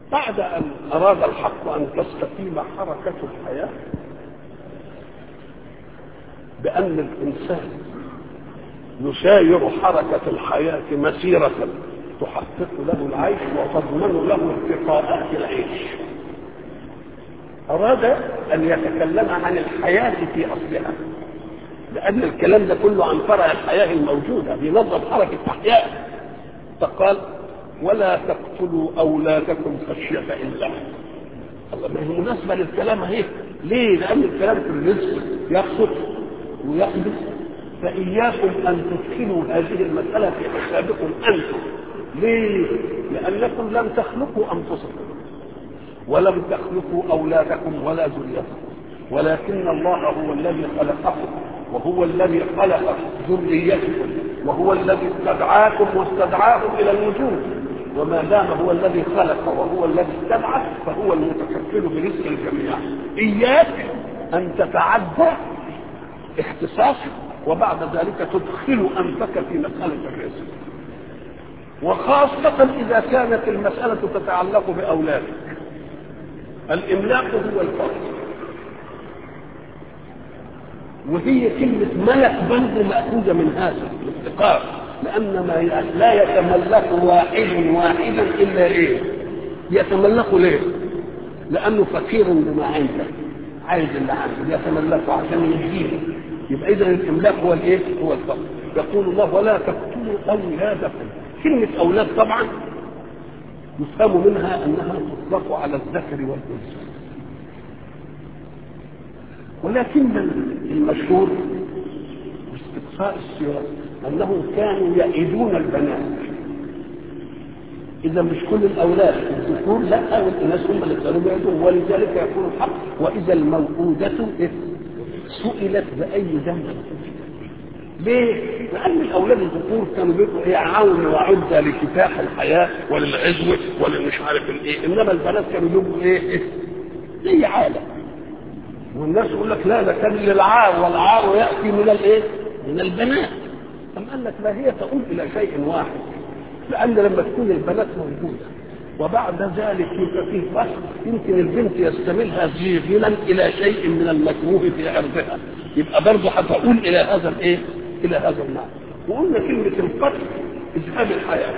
بعد أن أراد الحق أن تستقيم حركة الحياة بأن الإنسان يساير حركة الحياة مسيرة تحقق له العيش وتضمن له ارتقاءات العيش أراد أن يتكلم عن الحياة في أصلها لأن الكلام ده كله عن فرع الحياة الموجودة بنظم حركة أحياء فقال ولا تقتلوا أولادكم خشية إلا الله ما هي مناسبة للكلام اهي ليه؟ لأن الكلام في الرزق يقصد ويقبض فإياكم أن تدخلوا هذه المسألة في حسابكم أنتم ليه؟ لأنكم لم تخلقوا أنفسكم ولم تخلقوا أولادكم ولا ذريتكم ولكن الله هو الذي خلقكم وهو الذي خلق ذريتكم وهو الذي استدعاكم واستدعاهم إلى الوجود وما دام هو الذي خلق وهو الذي استدعى فهو المتكفل برزق الجميع إياك أن تتعدى اختصاصك وبعد ذلك تدخل أنفك في مسألة الرزق وخاصة إذا كانت المسألة تتعلق بأولادك الإملاق هو الفرق وهي كلمة ملك برضه مأخوذة من هذا الافتقار لأن ما لا يتملك واحد واحدا إلا إيه؟ يتملكه ليه؟ لأنه فقير بما عنده عايز اللي عنده يتملكه عشان يدينه يبقى إذا الإملاك هو الإيه؟ هو الفقر يقول الله ولا تقتلوا أولادكم كلمة أولاد طبعا يفهم منها أنها تطلق على الذكر والأنثى ولكن المشهور باستقصاء السيرة أنهم كانوا يئدون البنات إذا مش كل الأولاد الذكور لا والإناث هم اللي كانوا يئدون ولذلك يقول الحق وإذا الموءودة سئلت بأي ذنب ليه؟ لأن الأولاد الذكور كانوا بيبقوا إيه عون وعدة لكفاح الحياة وللعزوة ولمش عارف الإيه، إنما البنات كانوا بيبقوا إيه؟ إيه؟ زي عالة والناس يقول لك لا ده كان للعار والعار يأتي من الإيه؟ من البنات أم قال لك لا هي تؤول إلى شيء واحد لأن لما تكون البنات موجودة وبعد ذلك يبقى فيه فصل يمكن البنت يستملها زيغلا إلى شيء من المكروه في عرضها يبقى برضه هتؤول إلى هذا الإيه؟ إلى هذا المعنى وقلنا كلمة القتل إذهاب الحياة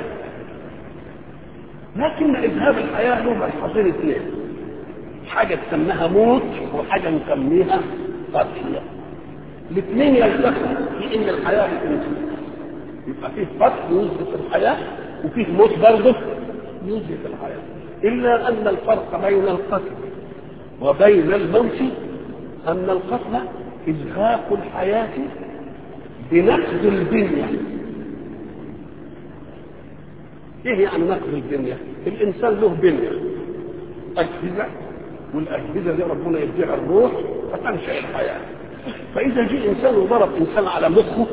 لكن إذهاب الحياة له ملحظين اثنين حاجة تسميها موت وحاجة نسميها قتل الاثنين يلتقوا في ان الحياه بتنتهي يبقى فيه قتل يثبت الحياه وفيه موت برضه يثبت الحياه الا ان الفرق بين القتل وبين الموت ان القتل ازهاق الحياه بنقد البنيه ايه يعني نقد البنيه الانسان له بنيه اجهزه والاجهزه دي ربنا يديها الروح فتنشا الحياه فإذا جه إنسان وضرب إنسان على مخه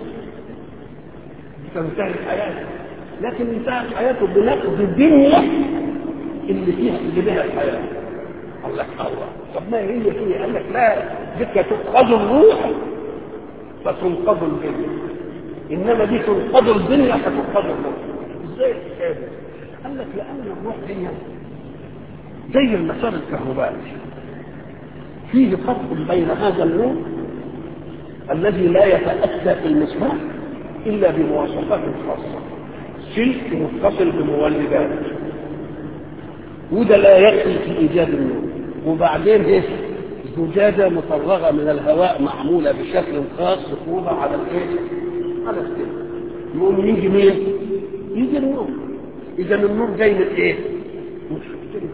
تنتهي حياته لكن انتهت حياته بنقد الدنيا اللي فيها اللي بها الحياة قال لك الله طب ما هي هي قال لك لا ذكى تنقض الروح فتنقض الدنيا إنما دي تنقض الدنيا فتنقض الروح ازاي الحكاية قال لك لأن الروح دي زي المسار الكهربائي فيه فرق بين هذا النور الذي لا يتأتى في المصباح إلا بمواصفات خاصة سلك متصل بمولدات وده لا يكفي في إيجاد النور وبعدين إيه زجاجة مفرغة من الهواء معمولة بشكل خاص مفروضة على الإيه؟ على السلك يقوم يجي مين؟ يجي النور إذا النور جاي من إيه؟ مش مختلف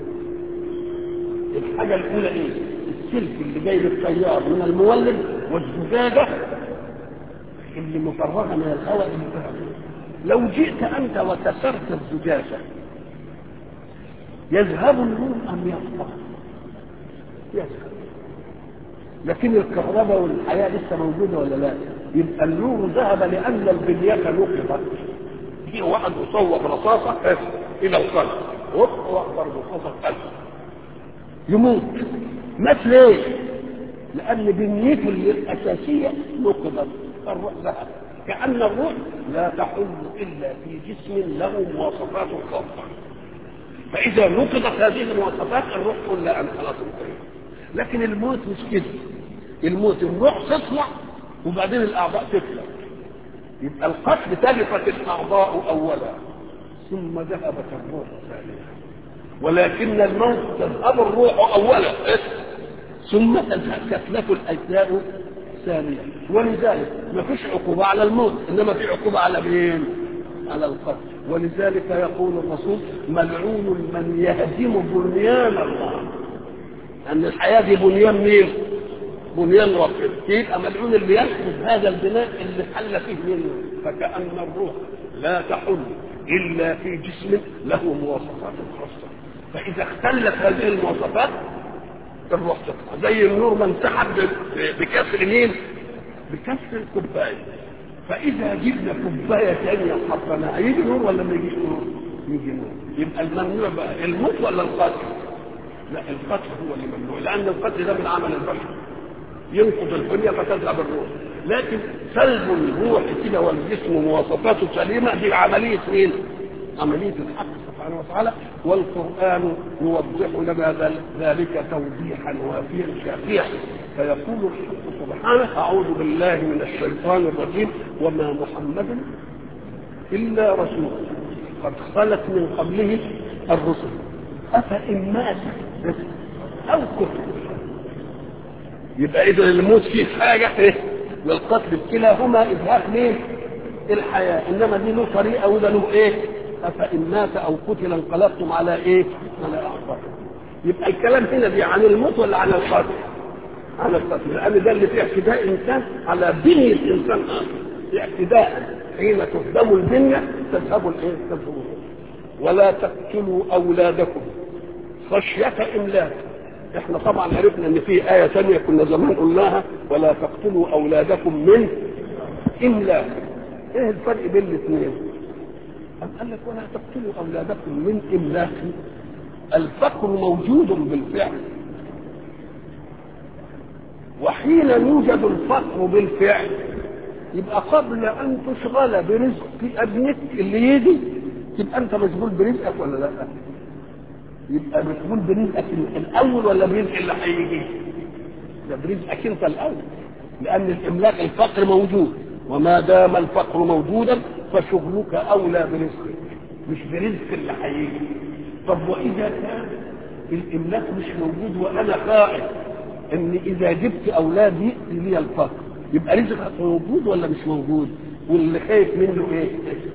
الحاجة الأولى إيه؟ السلك اللي جاي للتيار من المولد والزجاجة اللي مفرغة من الهواء اللي فيها لو جئت أنت وكسرت الزجاجة يذهب النور أم يبقى؟ يذهب لكن الكهرباء والحياة لسه موجودة ولا لا؟ يبقى النور ذهب لأن البنية نقضت في واحد مصوب رصاصة إلى القلب هوب وأخبر رصاصة القلب يموت مات ليه؟ لأن بنيته الأساسية نقضت الروح ذهب كأن الروح لا تحل إلا في جسم له مواصفات خاصة فاذا نقضت هذه المواصفات الروح تقول لا انا خلاص انتهيت لكن الموت مش كده الموت الروح تطلع وبعدين الاعضاء تطلع يبقى القتل تلفت الاعضاء اولا ثم ذهبت الروح ثانيا ولكن الموت تذهب الروح اولا ثم تتلف الاجزاء ثانيا ولذلك ما فيش عقوبه على الموت انما في عقوبه على مين؟ على القتل ولذلك يقول الرسول ملعون من يهدم بنيان الله ان الحياه دي بنيان مين؟ بنيان ربنا يبقى ملعون اللي ينقذ هذا البناء اللي حل فيه منه فكأن الروح لا تحل إلا في جسم له مواصفات خاصة فإذا اختلت هذه المواصفات الروح تطلع زي النور ما انسحب بكسر مين؟ بكسر الكوباية فإذا جبنا كوباية ثانية حطنا هيجي نور ولا ما يجيش نور؟ يجي نور يبقى الممنوع بقى الموت ولا القتل؟ لا القتل هو اللي ممنوع لأن القتل ده من عمل البشر ينقض الدنيا فتذهب الروح لكن سلب الروح كده والجسم مواصفاته سليمه دي عمليه مين؟ عمليه الحق سبحانه وتعالى والقران يوضح لنا ذلك توضيحا وافيا شافيا فيقول الحق سبحانه اعوذ بالله من الشيطان الرجيم وما محمد الا رسول قد خلت من قبله الرسل افان مات او كفر يبقى اذا الموت فيه حاجه ايه والقتل كلاهما ازهاق مين الحياه انما دي له طريقه وده له ايه افان مات او قتل انقلبتم على ايه على اعصابكم يبقى الكلام هنا دي عن الموت ولا عن القتل على القتل لان ده اللي فيه اعتداء انسان على بنيه انسان اخر اعتداء حين تهدم البنيه تذهب الايه تذهب ولا تقتلوا اولادكم خشيه املاك احنا طبعا عرفنا ان في آية ثانية كنا زمان قلناها ولا تقتلوا أولادكم من إملاق ايه الفرق بين الاثنين؟ أم قال لك ولا تقتلوا أولادكم من إملاق الفقر موجود بالفعل وحين يوجد الفقر بالفعل يبقى قبل أن تشغل برزق ابنك اللي يجي تبقى أنت مشغول برزقك ولا لا؟ يبقى مشغول برزقك الاول ولا برزق اللي هيجي؟ ده برزقك انت الاول لان الاملاك الفقر موجود وما دام الفقر موجودا فشغلك اولى برزقك مش برزق اللي هيجي طب واذا كان الاملاك مش موجود وانا خائف ان اذا جبت اولاد ياتي لي الفقر يبقى رزقك موجود ولا مش موجود واللي خايف منه ايه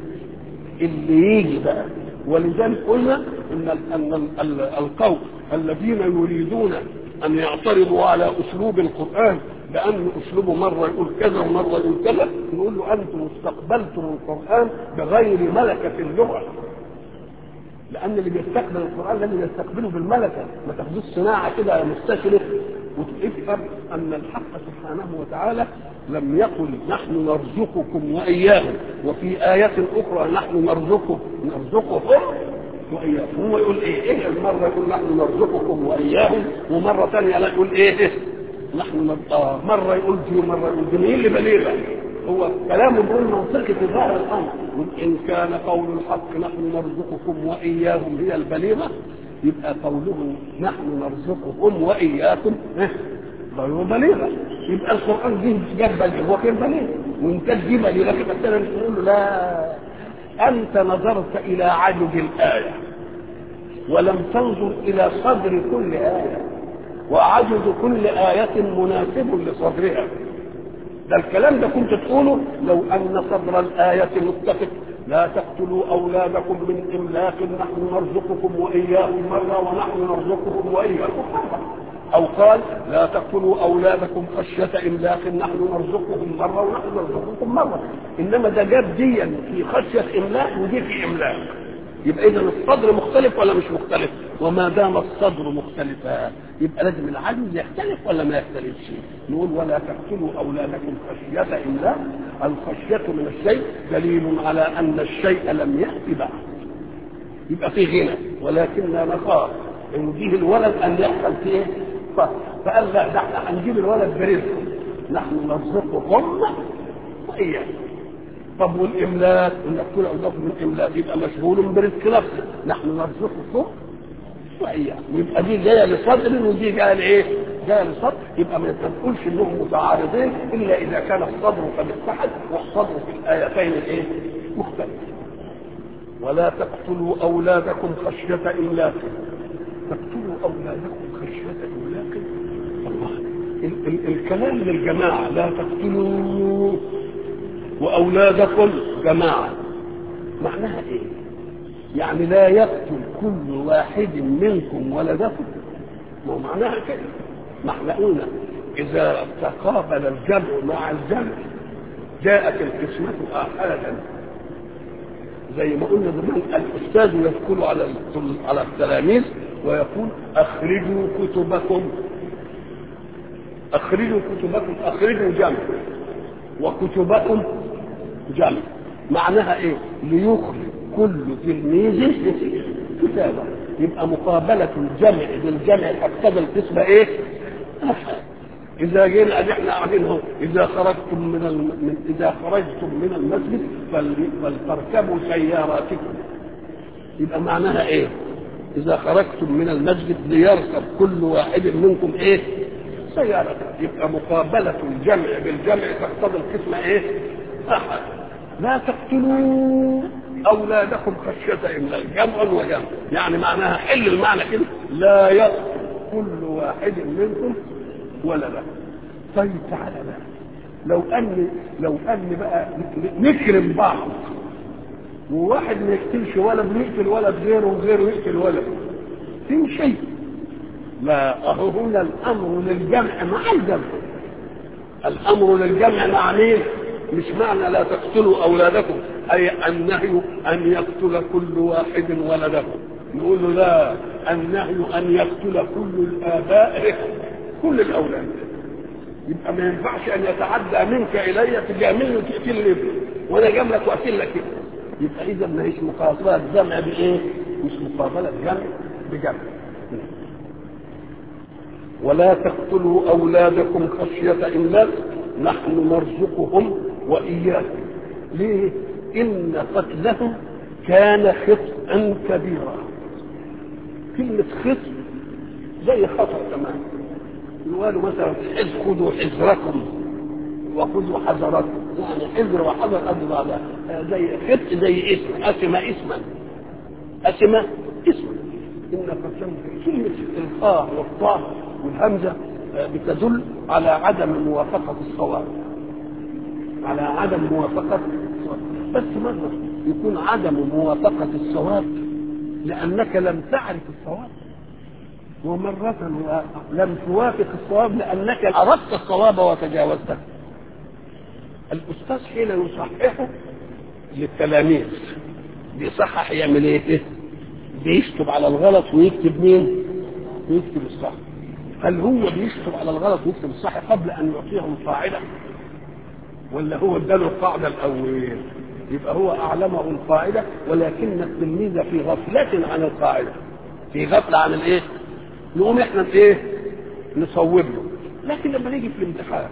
اللي يجي بقى ولذلك قلنا ان ان القوم الذين يريدون ان يعترضوا على اسلوب القران بان اسلوبه مره يقول كذا ومره يقول كذا نقول له انتم استقبلتم القران بغير ملكه اللغه لان اللي بيستقبل القران لازم يستقبله بالملكه ما تاخدوش صناعه كده مستشرق وتفهم ان الحق سبحانه وتعالى لم يقل نحن نرزقكم واياهم وفي آية أخرى نحن نرزقكم نرزقهم وإياكم هو يقول إيه؟ إيه المرة يقول نحن نرزقكم وإياهم ومرة ثانية لا يقول إيه؟ نحن نر... آه مرة يقول دي ومرة يقول دي مين اللي بليغة؟ هو كلامه بيقول منطقي في ظاهر الأمر إن كان قول الحق نحن نرزقكم وإياهم هي البليغة يبقى قوله نحن نرزقكم وإياكم غير بليغة يبقى القرآن جه جاب بليغ وكان بليغ وإن كان جه بليغة يبقى مثلا نقول له لا أنت نظرت إلى عدد الآية ولم تنظر إلى صدر كل آية وعدد كل آية مناسب لصدرها ده الكلام ده كنت تقوله لو أن صدر الآية متفق لا تقتلوا أولادكم من إملاق نحن نرزقكم وإياهم مرة ونحن نرزقهم وإياكم مرة أو قال لا تقتلوا أولادكم خشية إملاق نحن نرزقهم مرة ونحن نرزقكم مرة إنما ده جاب ديا في خشية إملاق ودي في إملاق يبقى إذا الصدر مختلف ولا مش مختلف؟ وما دام الصدر مختلفا يبقى لازم العدل يختلف ولا ما يختلفش؟ نقول ولا تقتلوا أولادكم خشية إملاق الخشية من الشيء دليل على أن الشيء لم يأتي بعد يبقى في غنى ولكننا نخاف ان يجيه الولد ان يحصل فيه فقال لا ده احنا هنجيب الولد برزق نحن نرزقهم واياكم طب والاملاك انك تقول اولادكم من املاك يبقى مشغول برزق نفسه نحن نرزقكم واياكم يبقى دي جايه لصدر ودي جايه لايه؟ جايه لصدر يبقى ما تقولش انهم متعارضين الا اذا كان الصدر قد اتحد والصدر في الايتين الايه؟ مختلف ولا تقتلوا اولادكم خشيه املاق تقتلوا اولادكم خشيه املاق الله ال- ال- الكلام للجماعه لا تقتلوا واولادكم جماعه معناها ايه؟ يعني لا يقتل كل واحد منكم ولدكم ما هو معناها كده ما احنا قلنا اذا تقابل الجمع مع الجمع جاءت القسمة آحادا زي ما قلنا زمان الاستاذ يذكر على الطل- على التلاميذ ويقول اخرجوا كتبكم اخرجوا كتبكم اخرجوا جمع وكتبكم جمع معناها ايه ليخرج كل تلميذ كتابه يبقى مقابلة الجمع بالجمع تقتضي القسمة ايه؟ أفعال. إذا جينا أدي احنا قاعدين اهو إذا خرجتم من, الم... من إذا خرجتم من المسجد فل... فلتركبوا سياراتكم يبقى معناها إيه؟ إذا خرجتم من المسجد ليركب كل واحد منكم إيه؟ سيارته يبقى مقابلة الجمع بالجمع تقتضي القسمة إيه؟ أحد لا تقتلوا أولادكم خشية إملاق جمع وجمع يعني معناها حل المعنى كده لا يقتل كل واحد منكم ولدا طيب تعالى بقى لو ان لو ان بقى نكرم بعض وواحد ما يقتلش ولد ويقتل ولد غيره وغيره يقتل ولد تمشي لا اهو هنا الامر للجمع مع الجمع الامر للجمع مع مين مش معنى لا تقتلوا اولادكم اي النهي ان يقتل كل واحد ولده نقول له لا النهي ان يقتل كل الاباء كل الاولاد يبقى ما ينفعش ان يتعدى منك الي تجاملني وتقتلني وانا جاملك واقتل لك كده يبقى اذا ما هيش مقابله جمع بايه؟ مش مقابله جمع بجمع ولا تقتلوا اولادكم خشيه املاق نحن نرزقهم واياكم ليه؟ ان قتلهم كان خطئا كبيرا كلمه خطء زي خطا كمان يقولوا مثلا حز خذوا حذركم وخذوا حذركم يعني حذر وحذر قد بعضها زي خط زي اسم اسم اسما اسم اسما ان قسم كلمه الخاء والطاء والهمزه بتدل على عدم موافقه الصواب على عدم موافقه الصواب بس مره يكون عدم موافقه الصواب لانك لم تعرف الصواب ومرة لم توافق الصواب لأنك أردت الصواب وتجاوزته الأستاذ حين يصححه للتلاميذ بيصحح يعمل ايه؟ بيكتب على الغلط ويكتب مين؟ ويكتب الصح هل هو بيكتب على الغلط ويكتب الصح قبل أن يعطيهم القاعدة؟ ولا هو اداله القاعدة الأول؟ يبقى هو أعلمه القاعدة ولكن التلميذ في غفلة عن القاعدة في غفلة عن الايه؟ نقوم احنا ايه نصوب له لكن لما نيجي في الامتحان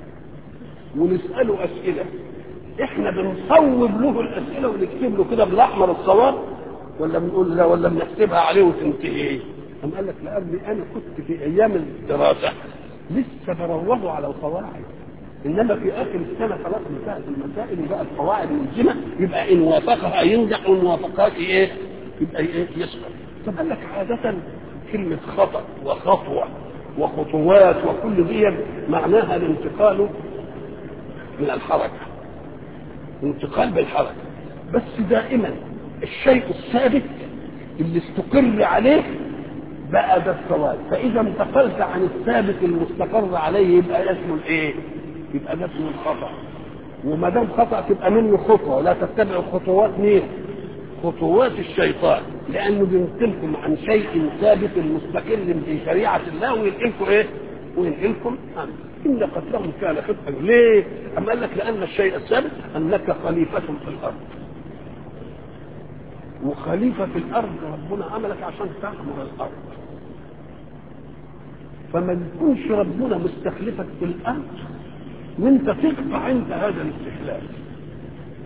ونساله اسئله احنا بنصوب له الاسئله ونكتب له كده بالاحمر الصواب ولا بنقول لا ولا بنحسبها عليه وتنتهي قام قال لك لاني انا كنت في ايام الدراسه لسه بروضه على القواعد انما في اخر السنه خلاص انتهت المسائل وبقى القواعد ملزمه يبقى ان وافقها ينجح وان وافقهاش ايه يبقى ايه يسقط فقال لك عاده كلمة خطأ وخطوة وخطوات وكل دي معناها الانتقال من الحركة الانتقال بالحركة بس دائما الشيء الثابت اللي استقر عليه بقى ده الصواب فإذا انتقلت عن الثابت المستقر عليه يبقى اسمه الايه؟ يبقى ده اسمه الخطأ وما دام خطأ تبقى منه خطوة لا تتبع خطوات مين؟ خطوات الشيطان لانه بينقلكم عن شيء ثابت مستقر في شريعه الله وينقلكم ايه؟ وينقلكم عنه ان قتلهم كان خطئا ليه؟ اما قال لك لان الشيء الثابت انك خليفه في الارض وخليفه في الارض ربنا عملك عشان تعمر الارض فما يكونش ربنا مستخلفك في الارض وانت تقطع انت هذا الاستخلاف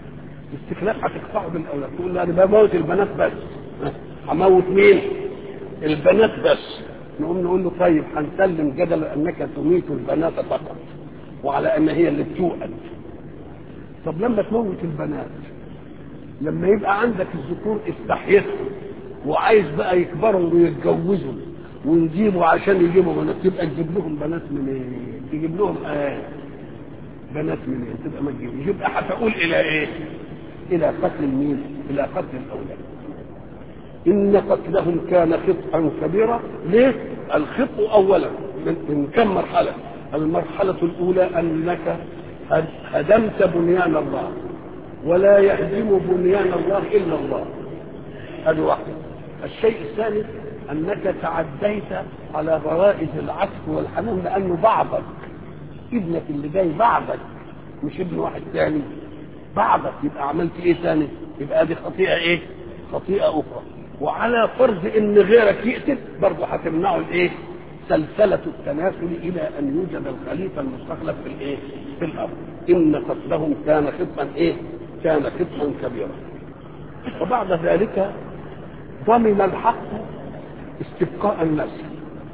الاستخلاف هتقطعه بالاولاد تقول له انا بموت البنات بس هموت مين؟ البنات بس نقوم نقول له طيب هنسلم جدل انك تميت البنات فقط وعلى ان هي اللي بتوأد طب لما تموت البنات لما يبقى عندك الذكور استحيتهم وعايز بقى يكبروا ويتجوزوا ونجيبوا عشان يجيبوا بنات تبقى تجيب لهم بنات من ايه؟ تجيب لهم آه بنات من ايه؟ تبقى ما تجيب يبقى هتقول الى ايه؟ الى قتل مين؟ الى قتل الاولاد. ان قتلهم كان خطئا كبيرا، ليه؟ الخطء اولا من, من كم مرحله؟ المرحله الاولى انك هدمت بنيان الله ولا يهدم بنيان الله الا الله. هذه واحده. الشيء الثاني انك تعديت على غرائز العطف والحنان لانه بعضك ابنك اللي جاي بعضك مش ابن واحد ثاني بعضك يبقى عملت ايه ثاني يبقى دي خطيئه ايه خطيئه اخرى وعلى فرض ان غيرك يقتل برضه هتمنعه الايه سلسلة التناسل إلى أن يوجد الخليفة المستخلف في الإيه؟ في الأرض. إن قتلهم كان خطأ إيه؟ كان خطأ كبيرا. وبعد ذلك ضمن الحق استبقاء النسل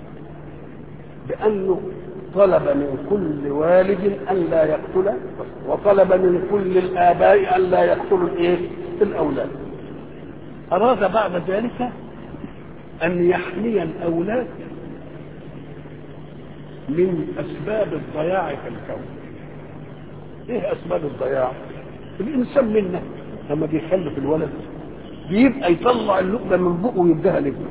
بأنه طلب من كل والد أن لا يقتل وطلب من كل الآباء أن لا يقتلوا الإيه؟ الأولاد أراد بعد ذلك أن يحمي الأولاد من أسباب الضياع في الكون إيه أسباب الضياع؟ الإنسان منا لما بيخلف الولد بيبقى يطلع اللقمة من بقه ويديها لابنه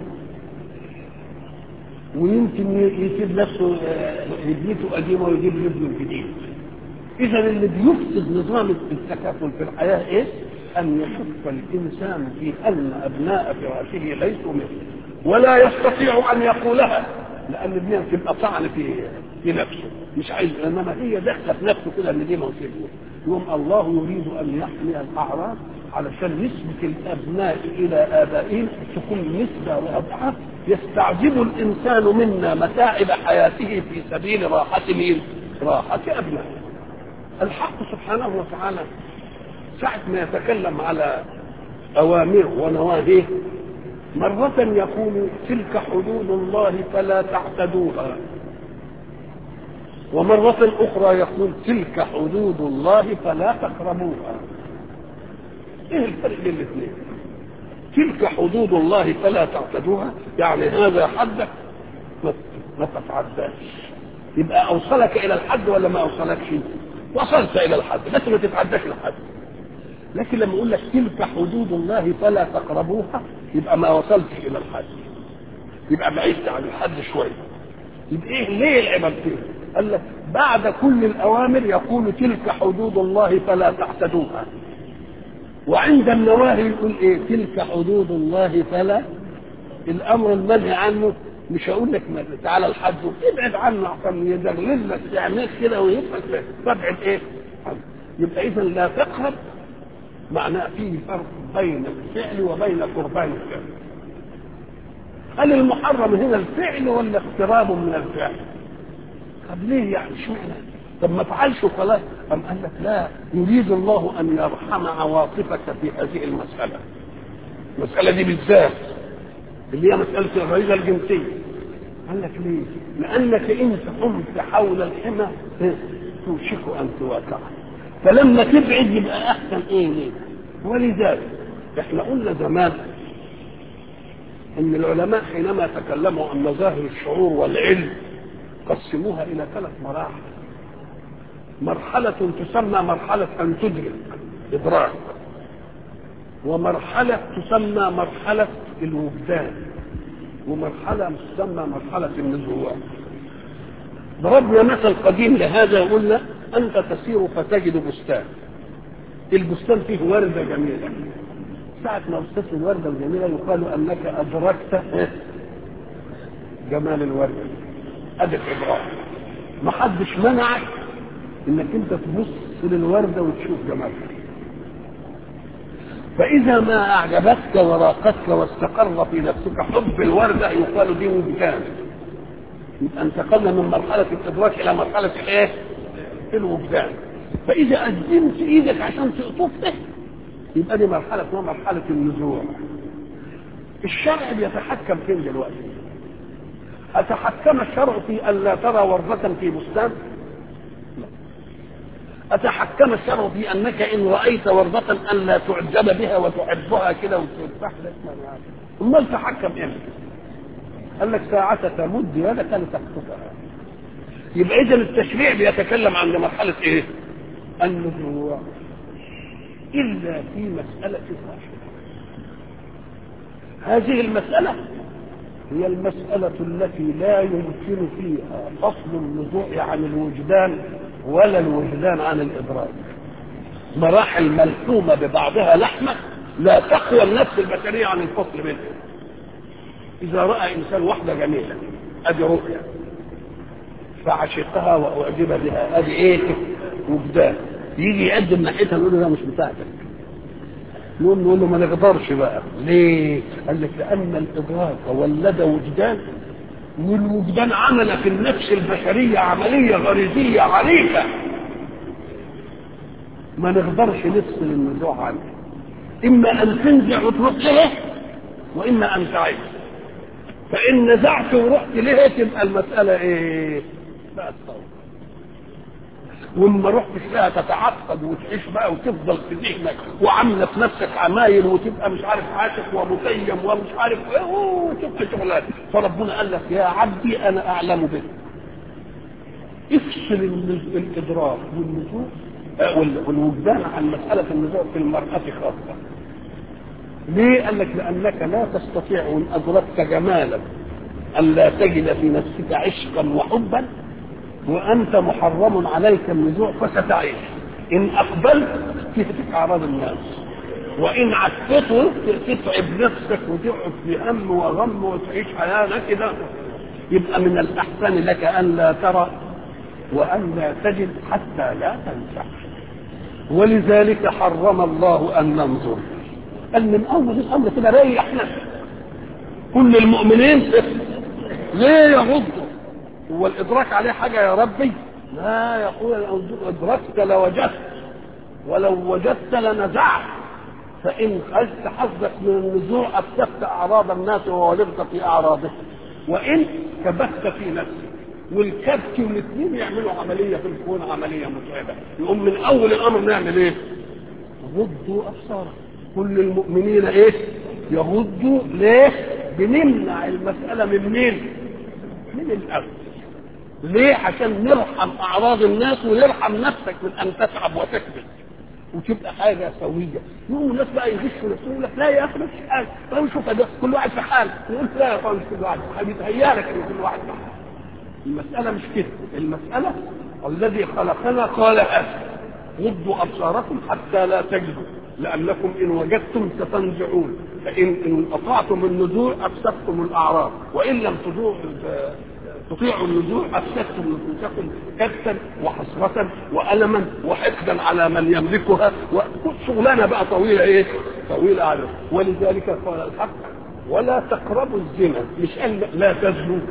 ويمكن يسيب نفسه هديته قديمه ويجيب لابنه الجديد اذا اللي بيفسد نظام التكافل في الحياه ايه ان يشك الانسان في ان ابناء فراشه ليسوا مثله ولا يستطيع ان يقولها لان دي تبقى طعن في في نفسه مش عايز انما هي داخله في نفسه كده ان دي موجوده يوم الله يريد ان يحمي الاعراض علشان نسبة الأبناء إلى آبائهم تكون نسبة وأضعاف يستعجب الإنسان منا متاعب حياته في سبيل راحة مين؟ راحة أبنائه. الحق سبحانه وتعالى ساعة ما يتكلم على أوامره ونواهيه مرة يقول تلك حدود الله فلا تعتدوها ومرة أخرى يقول تلك حدود الله فلا تقربوها ايه الفرق بين الاثنين تلك حدود الله فلا تعتدوها يعني هذا حدك ما تتعداش يبقى اوصلك الى الحد ولا ما اوصلكش وصلت الى الحد بس ما تتعداش الحد لكن لما اقول لك تلك حدود الله فلا تقربوها يبقى ما وصلتش الى الحد يبقى بعدت عن الحد شويه يبقى ايه ليه العبادتين قال لك بعد كل الاوامر يقول تلك حدود الله فلا تعتدوها وعند النواهي يقول ايه تلك حدود الله فلا الامر المنهي عنه مش هقول لك تعالى الحد ابعد عنه عشان يدلل لك تعمل كده ويبقى تبعد ايه يبقى اذا لا تقرب معناه فيه فرق بين الفعل وبين قربان الفعل هل المحرم هنا الفعل ولا اقتراب من الفعل طب ليه يعني اشمعنى طب ما افعلش خلاص أم قال لك لا يريد الله أن يرحم عواطفك في هذه المسألة المسألة دي بالذات اللي هي مسألة الغريزة الجنسية قال لك ليه؟ لأنك إن قمت حول الحمى توشك أن تواقع فلما تبعد يبقى أحسن إيه ليه؟ ولذلك إحنا قلنا زمان إن العلماء حينما تكلموا عن مظاهر الشعور والعلم قسموها إلى ثلاث مراحل مرحلة تسمى مرحلة أن تدرك إدراك ومرحلة تسمى مرحلة الوجدان ومرحلة تسمى مرحلة النزوع ضربنا مثل قديم لهذا وقلنا أنت تسير فتجد بستان البستان فيه وردة جميلة ساعة ما وصلت الوردة الجميلة يقال أنك أدركت جمال الوردة أدي إدراك ما حدش منعك انك انت تبص للوردة وتشوف جمالها فاذا ما اعجبتك وراقتك واستقر في نفسك حب الوردة يقال دي وجدان يبقى انتقلنا من مرحلة الادراك الى مرحلة الايه الوجدان فاذا قدمت ايدك عشان تقطفه يبقى دي مرحلة اسمها مرحلة النزوع الشرع بيتحكم فين دلوقتي أتحكم الشرع في أن لا ترى وردة في بستان لا. أتحكم الشرع في أنك إن رأيت وردة أن لا تعجب بها وتحبها كده وتذبح لك أمال تحكم إمتى؟ قال لك ساعة تمد يدك لتخطفها يبقى إذا التشريع بيتكلم عن مرحلة إيه؟ النزوع إلا في مسألة واحدة هذه المسألة هي المسألة التي لا يمكن فيها فصل النزوع عن الوجدان ولا الوجدان عن الإدراك مراحل ملحومة ببعضها لحمة لا تقوى النفس البشرية عن الفصل بينها إذا رأى إنسان واحدة جميلة أدي رؤية فعشقها وأعجب بها أدي إيه وجدان يجي يقدم ناحيتها نقول له لا مش بتاعتك نقول نقول له ما نقدرش بقى ليه؟ قال لك لأن الإدراك ولد وجدان والوجدان عمل في النفس البشرية عملية غريزية عنيفة ما نقدرش نفصل النزوع عنه إما أن تنزع وتروح له وإما أن تعيش فإن نزعت ورحت ليه تبقى المسألة إيه؟ بقت صوت وما رحتش لها تتعقد وتعيش بقى وتفضل في ذهنك وعامله في نفسك عمايل وتبقى مش عارف عاشق ومتيم ومش عارف ايه وتبقى شغلات فربنا قال لك يا عبدي انا اعلم بك افصل الادراك والنزوع والوجدان عن مساله النزوع في المراه خاصه ليه؟ قال لك لانك لا تستطيع ان ادركت جمالا ان لا تجد في نفسك عشقا وحبا وانت محرم عليك النزوع فستعيش ان اقبلت تهتك اعراض الناس وان عكته تتعب نفسك وتقعد في هم وغم وتعيش حياه كده يبقى من الاحسن لك ان لا ترى وان لا تجد حتى لا تنسى ولذلك حرم الله ان ننظر قال من اول الامر كده ريح نفسك كل المؤمنين ليه يغضوا هو الادراك عليه حاجه يا ربي لا يقول لو ادركت لوجدت ولو وجدت لنزعت فان خذت حظك من النزوع افسدت اعراض الناس وولغت في اعراضهم وان كبت في نفسك والكبت والاثنين يعملوا عمليه في الكون عمليه متعبه يقوم من اول الامر نعمل ايه؟ غضوا ابصارهم كل المؤمنين ايه؟ يغضوا ليه؟ بنمنع المساله من مين؟ من الاول ليه عشان نرحم اعراض الناس ونرحم نفسك من ان تتعب وتكبر وتبقى حاجه سويه يقوم الناس بقى يغشوا نفسهم يقول لك لا يا اخي مش حاجه طيب شوف ده كل واحد في حال يقول لا يا اخي مش كل واحد في حال بيتهيأ لك ان كل واحد في حال المساله مش كده المساله الذي خلقنا قال اسف غضوا ابصاركم حتى لا تجدوا لانكم ان وجدتم ستنزعون فان ان اطعتم النزوع افسدتم الاعراض وان لم تزوع تطيعوا النزوع افسدتم نفوسكم كبتا وحسرة والما وحقدا على من يملكها وشغلانه بقى طويله ايه؟ طويله على ولذلك قال الحق ولا تقربوا الزنا مش قال لا تزنوا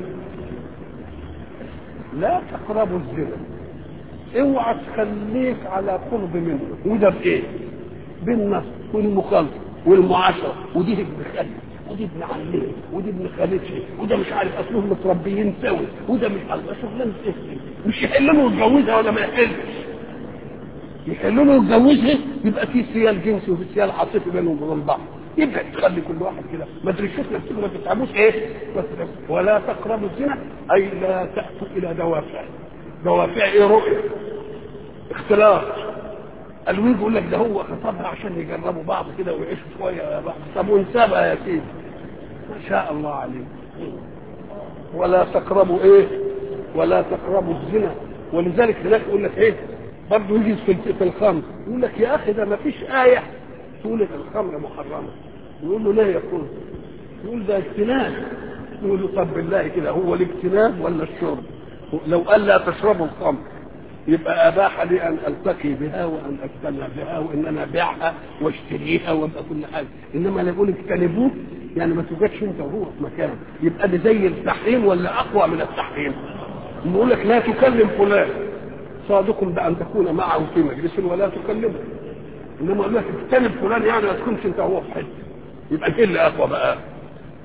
لا تقربوا الزنا اوعى تخليك على قرب منه وده بايه؟ بالنص والمخالطه والمعاشره ودي ابن خالد ودي ابن عمه ودي ابن خالتي وده مش عارف اصلهم متربيين سوا وده مش عارف شغلانه ايه مش يحل له يتجوزها ولا ما يحلش يحل له يتجوزها يبقى في سيال جنسي وفي سيال عاطفي بينهم وبين بعض يبقى تخلي كل واحد كده ما ترشوش نفسكم ما تتعبوش ايه ولا تقربوا الزنا اي لا تاتوا الى دوافع دوافع ايه رؤيه اختلاط قالوا يقول لك ده هو خطبها عشان يجربوا بعض كده ويعيشوا شويه بعض طب ونسابها يا سيدي ما شاء الله عليك ولا تقربوا ايه ولا تقربوا الزنا ولذلك هناك يقول لك ايه برضه يجي في في الخمر يقول لك يا اخي ده ما فيش ايه تقول لك الخمر محرمه يقول له ليه يقول يقول ده اجتناب يقول له طب بالله كده هو الاجتناب ولا الشرب لو قال لا تشربوا الخمر يبقى اباح لي ان التقي بها وان اجتمع بها وان انا ابيعها واشتريها وابقى كل حاجه انما لا يقول اجتنبوه يعني ما توجدش انت وهو في مكان يبقى ده زي التحريم ولا اقوى من التحريم يقول لك لا تكلم فلان صادق بان تكون معه في مجلس ولا تكلمه انما يقول لك اجتنب فلان يعني ما تكونش انت وهو في حته يبقى ايه اللي اقوى بقى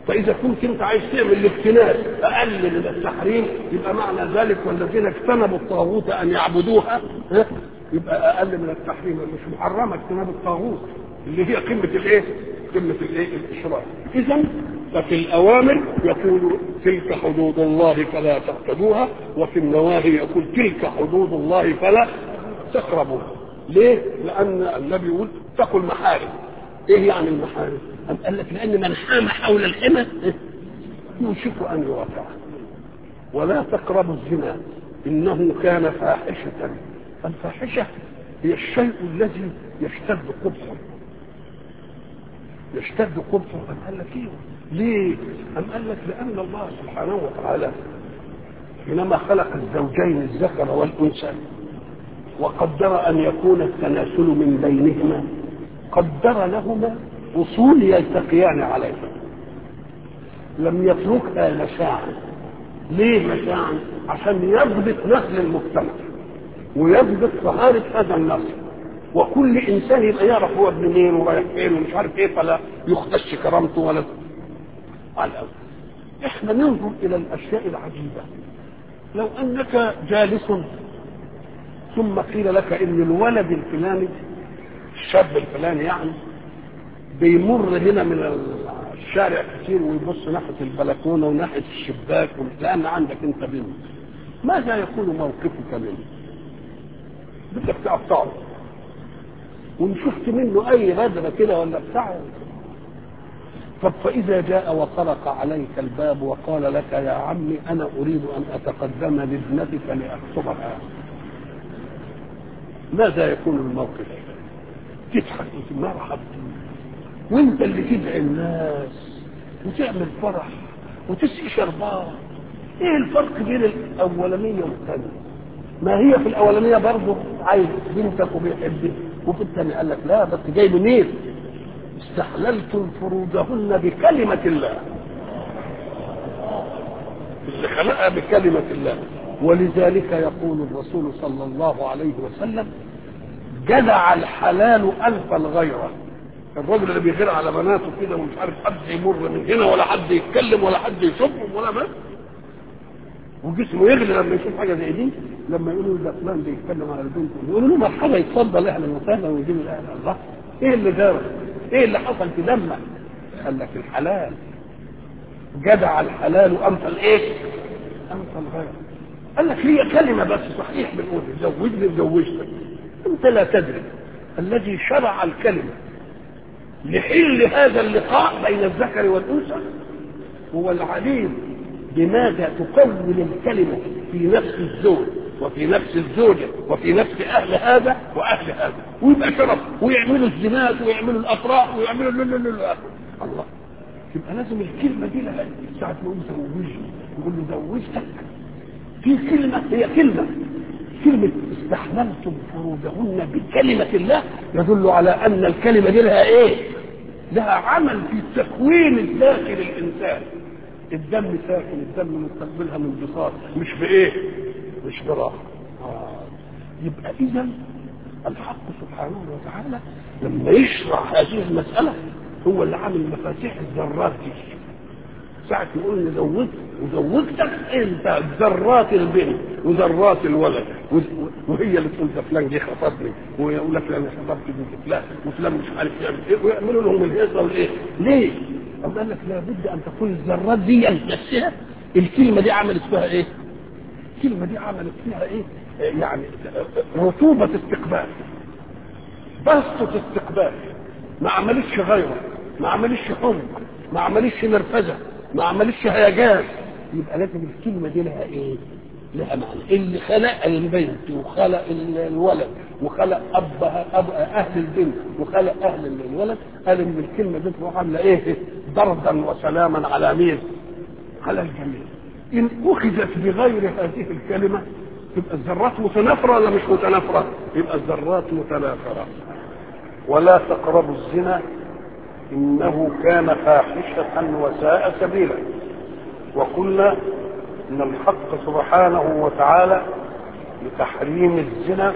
فاذا كنت انت عايز تعمل الاجتناب اقل من التحريم يبقى معنى ذلك والذين اجتنبوا الطاغوت ان يعبدوها ها؟ يبقى اقل من التحريم مش محرمه اجتناب الطاغوت اللي هي قمه الايه؟ قمه الايه؟ الاشراك اذا ففي الاوامر يقول تلك حدود الله فلا تعتدوها وفي النواهي يقول تلك حدود الله فلا تقربوها ليه؟ لان النبي يقول اتقوا المحارم ايه يعني المحارم؟ أم قال لك لان من حام حول الحمى يوشك ان يوقع ولا تقربوا الزنا انه كان فاحشه الفاحشه هي الشيء الذي يشتد قبحه يشتد قبحه أم قال لك ايه ليه أم قال لك لأن الله سبحانه وتعالى حينما خلق الزوجين الذكر والأنثى وقدر أن يكون التناسل من بينهما قدر لهما أصول يلتقيان عليها لم يتركها مشاعا ليه مشاعا عشان يضبط نسل المجتمع ويضبط طهارة هذا النسل وكل انسان يبقى يعرف هو ابن مين ورايح فين ومش عارف ايه فلا يخدش كرامته ولا على الأول. احنا ننظر الى الاشياء العجيبه لو انك جالس ثم قيل لك ان الولد الفلاني الشاب الفلاني يعني بيمر هنا من الشارع كتير ويبص ناحيه البلكونه وناحيه الشباك لان عندك انت بنت ماذا يكون موقفك منه؟ بدك تقطعه وان شفت منه اي غدره كده ولا بتاع طب فاذا جاء وطرق عليك الباب وقال لك يا عمي انا اريد ان اتقدم لابنتك لاخطبها ماذا يكون الموقف تضحك وتقول مرحبا وانت اللي تدعي الناس وتعمل فرح وتسقي شربات ايه الفرق بين الاولانيه والثانيه ما هي في الاولانيه برضه عايز بنتك وبيحبك وفي الثانيه قال لك لا بس جاي منين استحللتم فروجهن بكلمه الله اللي خلقها بكلمه الله ولذلك يقول الرسول صلى الله عليه وسلم جدع الحلال الف الغيره الراجل اللي بيغير على بناته كده ومش عارف حد يمر من هنا ولا حد يتكلم ولا حد يشوفهم ولا بس وجسمه يغلي لما يشوف حاجه زي دي لما يقولوا ده فلان بيتكلم على البنت يقولوا له مرحبا يتفضل اهلا وسهلا ويجيب الاهل الله ايه اللي دار ايه اللي حصل في دمك قال لك الحلال جدع الحلال امثل ايه امثل غير قال لك هي كلمه بس صحيح بنقول زوجني زوجتك انت لا تدري الذي شرع الكلمه لحل هذا اللقاء بين الذكر والانثى هو العليم بماذا تكون الكلمة في نفس الزوج وفي نفس الزوجة وفي نفس أهل هذا وأهل هذا ويبقى شرف ويعملوا الزنات ويعملوا الأفراح ويعملوا لولولولو الله يبقى لازم الكلمة دي لها ساعة ما يقول زوجني يقول له زوجتك في كلمة هي كلمة كلمة استحللتم فروجهن بكلمة الله يدل على أن الكلمة دي لها إيه؟ لها عمل في تكوين الداخل الإنسان الدم ساكن الدم مستقبلها من بساط مش بايه مش براحه آه. يبقى اذا الحق سبحانه وتعالى لما يشرع هذه المساله هو اللي عامل مفاتيح الذرات دي ساعة يقول لي زوجت وزوجتك انت ذرات البنت وذرات الولد وهي اللي تقول ده فلان جه خطبني ويقول لك انا خطبت بنت فلان وفلان مش عارف يعمل ايه ويعملوا لهم الهيصه والايه ليه؟ أم قال لك لابد أن تكون الذرات دي نفسها الكلمة دي عملت فيها إيه؟ الكلمة دي عملت فيها إيه؟ يعني رطوبة استقبال بسطة استقبال ما عملتش غيره ما عملتش حمق ما عملتش نرفزة ما عملتش هيجان يبقى لازم الكلمة دي لها إيه؟ لها معنى اللي خلق البنت وخلق الولد وخلق أبها أب أهل البنت وخلق أهل الولد قال إن الكلمة دي تروح عاملة إيه؟ بردا وسلاما على مين؟ على الجميع. إن أخذت بغير هذه الكلمة تبقى الذرات متنافرة ولا مش متنافرة؟ يبقى الذرات متنافرة. ولا تقربوا الزنا إنه كان فاحشة وساء سبيلا. وقلنا ان الحق سبحانه وتعالى لتحريم الزنا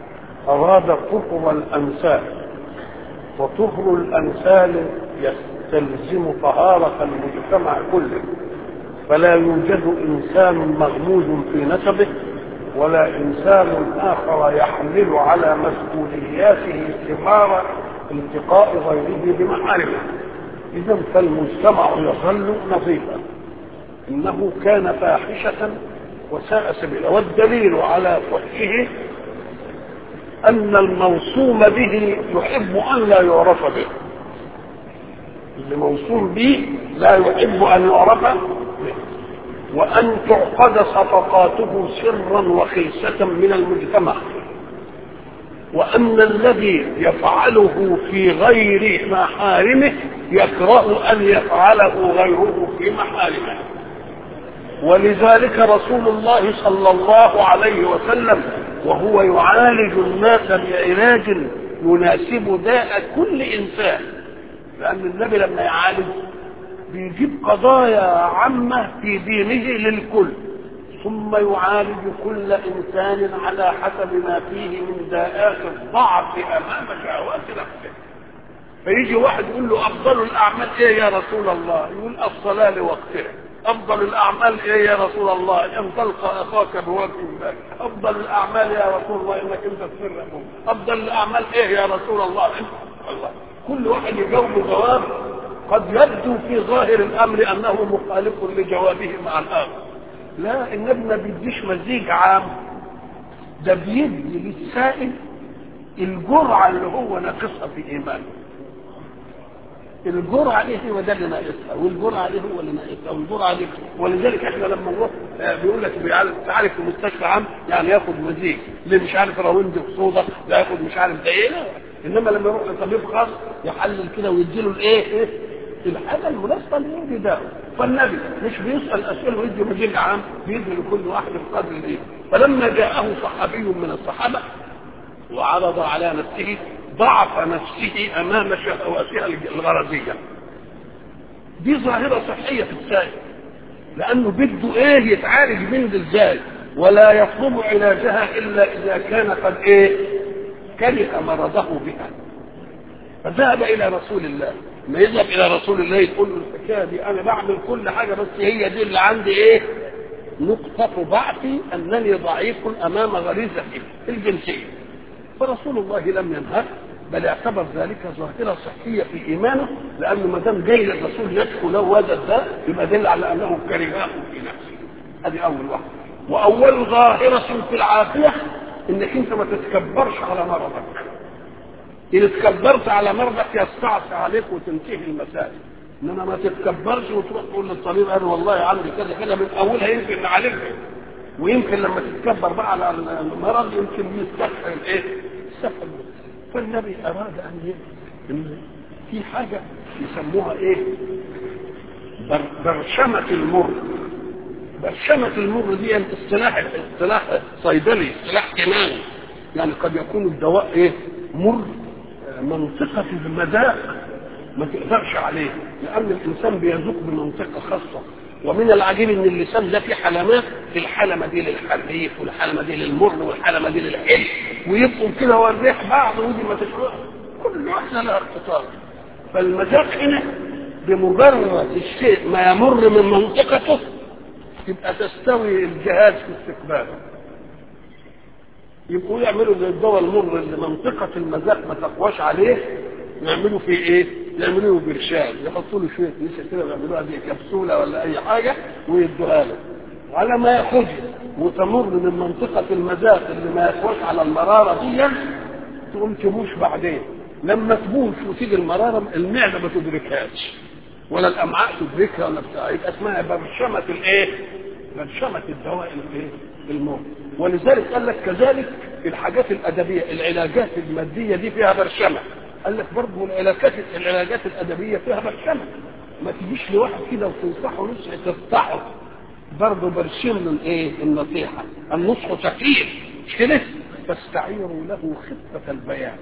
اراد طهر الانسال وطهر الانسال تستلزم طهارة المجتمع كله فلا يوجد إنسان مغموز في نسبه ولا إنسان آخر يحمل على مسؤولياته ثمار التقاء غيره بمحارمه إذا فالمجتمع يظل نظيفا إنه كان فاحشة وساء سبيلا والدليل على فحشه أن الموصوم به يحب أن لا يعرف به اللي موصوم به لا يحب أن يعرف به وأن تعقد صفقاته سرا وخيسة من المجتمع وأن الذي يفعله في غير محارمه يكره أن يفعله غيره في محارمه ولذلك رسول الله صلى الله عليه وسلم وهو يعالج الناس بعلاج يناسب داء كل انسان لان النبي لما يعالج بيجيب قضايا عامه في دينه للكل ثم يعالج كل انسان على حسب ما فيه من داءات الضعف امام شهوات نفسه فيجي واحد يقول له افضل الاعمال ايه يا رسول الله يقول الصلاه لوقتها افضل الاعمال ايه يا رسول الله ان تلقى اخاك بوجه الله افضل الاعمال يا رسول الله انك انت تسر افضل الاعمال ايه يا رسول الله الله كل واحد يجاوب جواب قد يبدو في ظاهر الامر انه مخالف لجوابه مع الاخر لا النبي ما بيديش مزيج عام ده بيدي للسائل الجرعه اللي هو ناقصها في ايمانه الجرعه دي هو ده اللي ناقصها والجرعه دي هو اللي ناقصها والجرعه دي ولذلك احنا لما نروح بيقول لك تعالج في مستشفى عام يعني ياخد مزيج اللي مش عارف راوند وصودا ده ياخد مش عارف ده ايه لا انما لما يروح لطبيب خاص يحلل كده ويديله الايه ايه الحاجه المناسبه اللي يدي ده فالنبي مش بيسال اسئله ويدي مزيج عام بيدي لكل واحد بقدر الايه فلما جاءه صحابي من الصحابه وعرض على نفسه ضعف نفسه امام شهواتها الغرضيه دي ظاهره صحيه في السائل لانه بده ايه يتعالج من ازاي ولا يطلب علاجها الا اذا كان قد ايه كره مرضه بها فذهب الى رسول الله ما يذهب الى رسول الله يقول له الحكايه دي انا بعمل كل حاجه بس هي دي اللي عندي ايه نقطة ضعفي أنني ضعيف أمام غريزتي الجنسية فرسول الله لم ينهى بل اعتبر ذلك ظاهرة صحية في إيمانه لأنه ما دام جاي للرسول يدخل له هذا الداء يبقى دل على أنه كرهاه في نفسه هذه أول واحدة وأول ظاهرة في العافية إنك أنت ما تتكبرش على مرضك إن تكبرت على مرضك يستعصي عليك وتنتهي المسائل انما ما تتكبرش وتروح تقول للطبيب انا والله عندي كذا كذا من اولها يمكن نعالجها ويمكن لما تتكبر بقى على المرض يمكن يستفعل ايه؟ يستفعل فالنبي اراد ان ايه؟ ان في حاجه يسموها ايه؟ بر برشمه المر برشمه المر دي اصطلاح اصطلاح صيدلي اصطلاح كيماوي يعني قد يكون الدواء ايه؟ مر منطقه المذاق ما تقدرش عليه لان الانسان بيذوق بمنطقه خاصه ومن العجيب ان اللسان ده فيه حلمات في الحلمه دي للحريف والحلمه دي للمر والحلمه دي للحلم ويبقوا كده والريح بعض ودي ما تشعر كل واحده لها ارتباط فالمذاق هنا بمجرد الشيء ما يمر من منطقته يبقى تستوي الجهاز في استقباله يبقوا يعملوا زي الدواء المر اللي منطقه المذاق ما تقواش عليه يعملوا فيه ايه؟ يعملوا له برشام يحطوا له شويه نسا كده ويعملوها دي كبسوله ولا اي حاجه ويدوها له على ما ياخذها وتمر من منطقه المذاق اللي ما يقواش على المراره دي تقوم تبوش بعدين لما تبوش وتيجي المراره المعده ما تدركهاش ولا الامعاء تدركها ولا بتاع يبقى اسمها برشمه الايه؟ برشمه الدواء الايه؟ المر ولذلك قال لك كذلك الحاجات الادبيه العلاجات الماديه دي فيها برشمه قال لك برضه العلاجات العلاجات الادبيه فيها برشمه ما تجيش لواحد كده وتنصحه نصح تفتحه برضه برشم له الايه النصيحه النصح ثقيل مش كده فاستعيروا له خفه البيان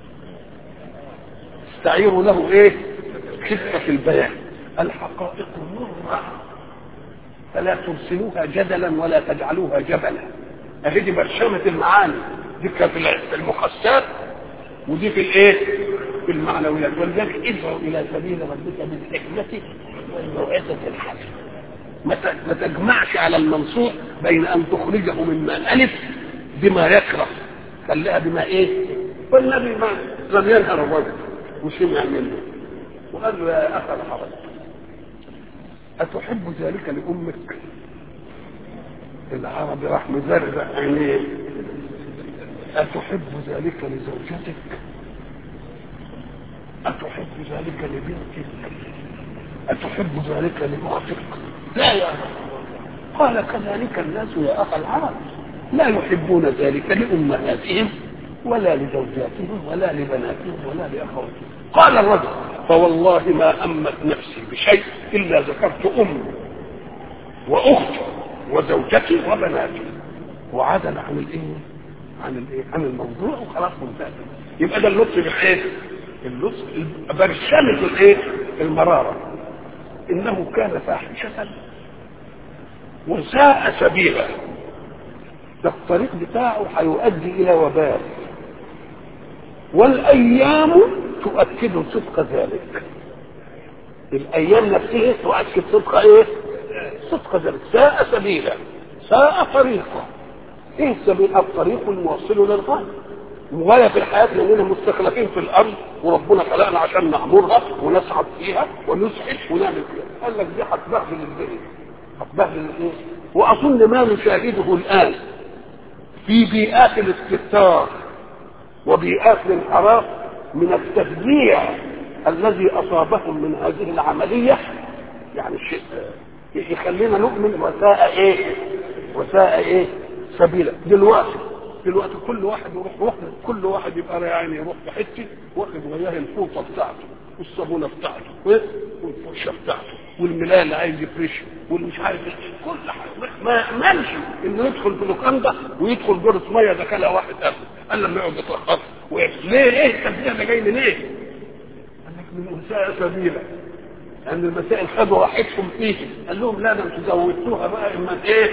استعيروا له ايه خفه البيان الحقائق مره فلا ترسلوها جدلا ولا تجعلوها جبلا اهي دي برشمه المعاني دي كانت في المخسات ودي في الايه في المعنويات ولذلك ادعو الى سبيل ربك بالحكمه والموعظه الحسنه ما تجمعش على المنصوص بين ان تخرجه مما الف بما يكره خليها بما ايه والنبي ما لم ينهر الرجل وسمع منه وقال له يا اخا الحرج اتحب ذلك لامك العربي راح مزرزق عينيه أتحب ذلك لزوجتك أتحب ذلك لبنتك أتحب ذلك لأختك لا يا قال كذلك الناس يا أخا العرب لا يحبون ذلك لأمهاتهم ولا لزوجاتهم ولا لبناتهم ولا لأخواتهم قال الرجل فوالله ما همت نفسي بشيء إلا ذكرت أمي وأختي وزوجتي وبناتي وعدل عن الايه عن الايه عن الموضوع وخلاص منتهى يبقى ده اللطف بالايه اللطف برشمه الايه المراره انه كان فاحشه وساء سبيلا ده الطريق بتاعه هيؤدي الى وبال والايام تؤكد صدق ذلك الايام نفسها تؤكد صدق ايه صدق ذلك ساء سبيلا ساء طريقا ايه السبيل الطريق الموصل للغايه الغايه في الحياه لاننا مستخلفين في الارض وربنا خلقنا عشان نعمرها ونسعد فيها ونسعد ونعمل فيها قال لك دي هتبهدل الدنيا هتبهدل الايه واظن ما نشاهده الان في بيئات الاستهتار وبيئات الانحراف من التفجيع الذي اصابهم من هذه العمليه يعني شيء يخلينا نؤمن وساء ايه وساء ايه سبيلا دلوقتي دلوقتي كل واحد يروح واخد كل واحد يبقى يعني يروح في حته واخد وياه الفوطه بتاعته والصابونه بتاعته والفرشه بتاعته والملايه اللي عايز يفرشه والمش عارف كل حاجه ما مالش انه يدخل في لوكاندا ويدخل جرة ميه ده كان واحد قبل قال لما يقعد يتلخص ليه ايه التبديل ده جاي من ايه؟ قال لك من وساء سبيلا لان المسائل خدوا راحتهم فيه قال لهم لا ده انتوا زودتوها بقى اما ايه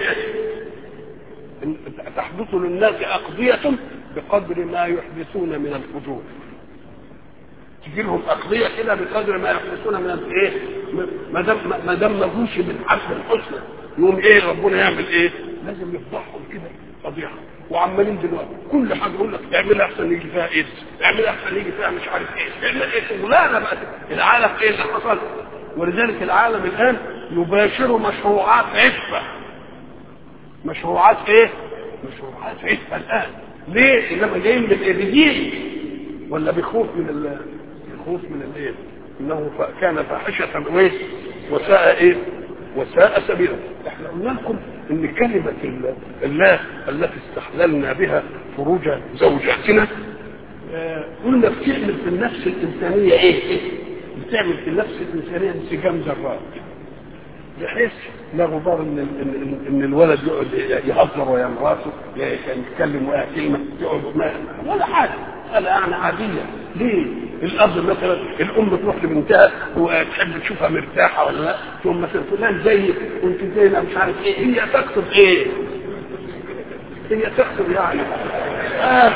تحدث للناس اقضيه بقدر ما يحدثون من الفجور تجي لهم اقضيه كده بقدر ما يحدثون من الايه ما دام ما دام ما جوش بالحسن الحسنى يقوم ايه ربنا يعمل ايه لازم يفضحهم كده فضيحه وعمالين دلوقتي كل حاجه يقول لك اعملها احسن يجي فيها ايدز اعملها احسن يجي فيها مش عارف ايه اعمل ايه شغلانه بقى العالم ايه اللي حصل ولذلك العالم الان يباشر مشروعات عفه مشروعات ايه مشروعات عفه الان ليه انما جايين من الابدين ولا بخوف من ال... بخوف من الايه انه ف... كان فاحشه وايه وساء ايه وساء سبيلا احنا قلنا لكم ان كلمه الله التي استحللنا بها فروج زوجاتنا قلنا بتعمل في النفس الانسانيه ايه بتعمل في النفس الانسانيه انسجام ذرات بحيث لا غبار ان ان, إن الولد يقعد يهزر ويا مراته يتكلم ويا كلمه يقعد ما ولا حاجه هذا يعني عاديه ليه؟ الاب مثلا الام تروح لبنتها وتحب تشوفها مرتاحه ولا لا تقوم مثلا فلان زيك وانت زينا مش عارف ايه هي تقصد ايه؟ هي تقصد يعني آه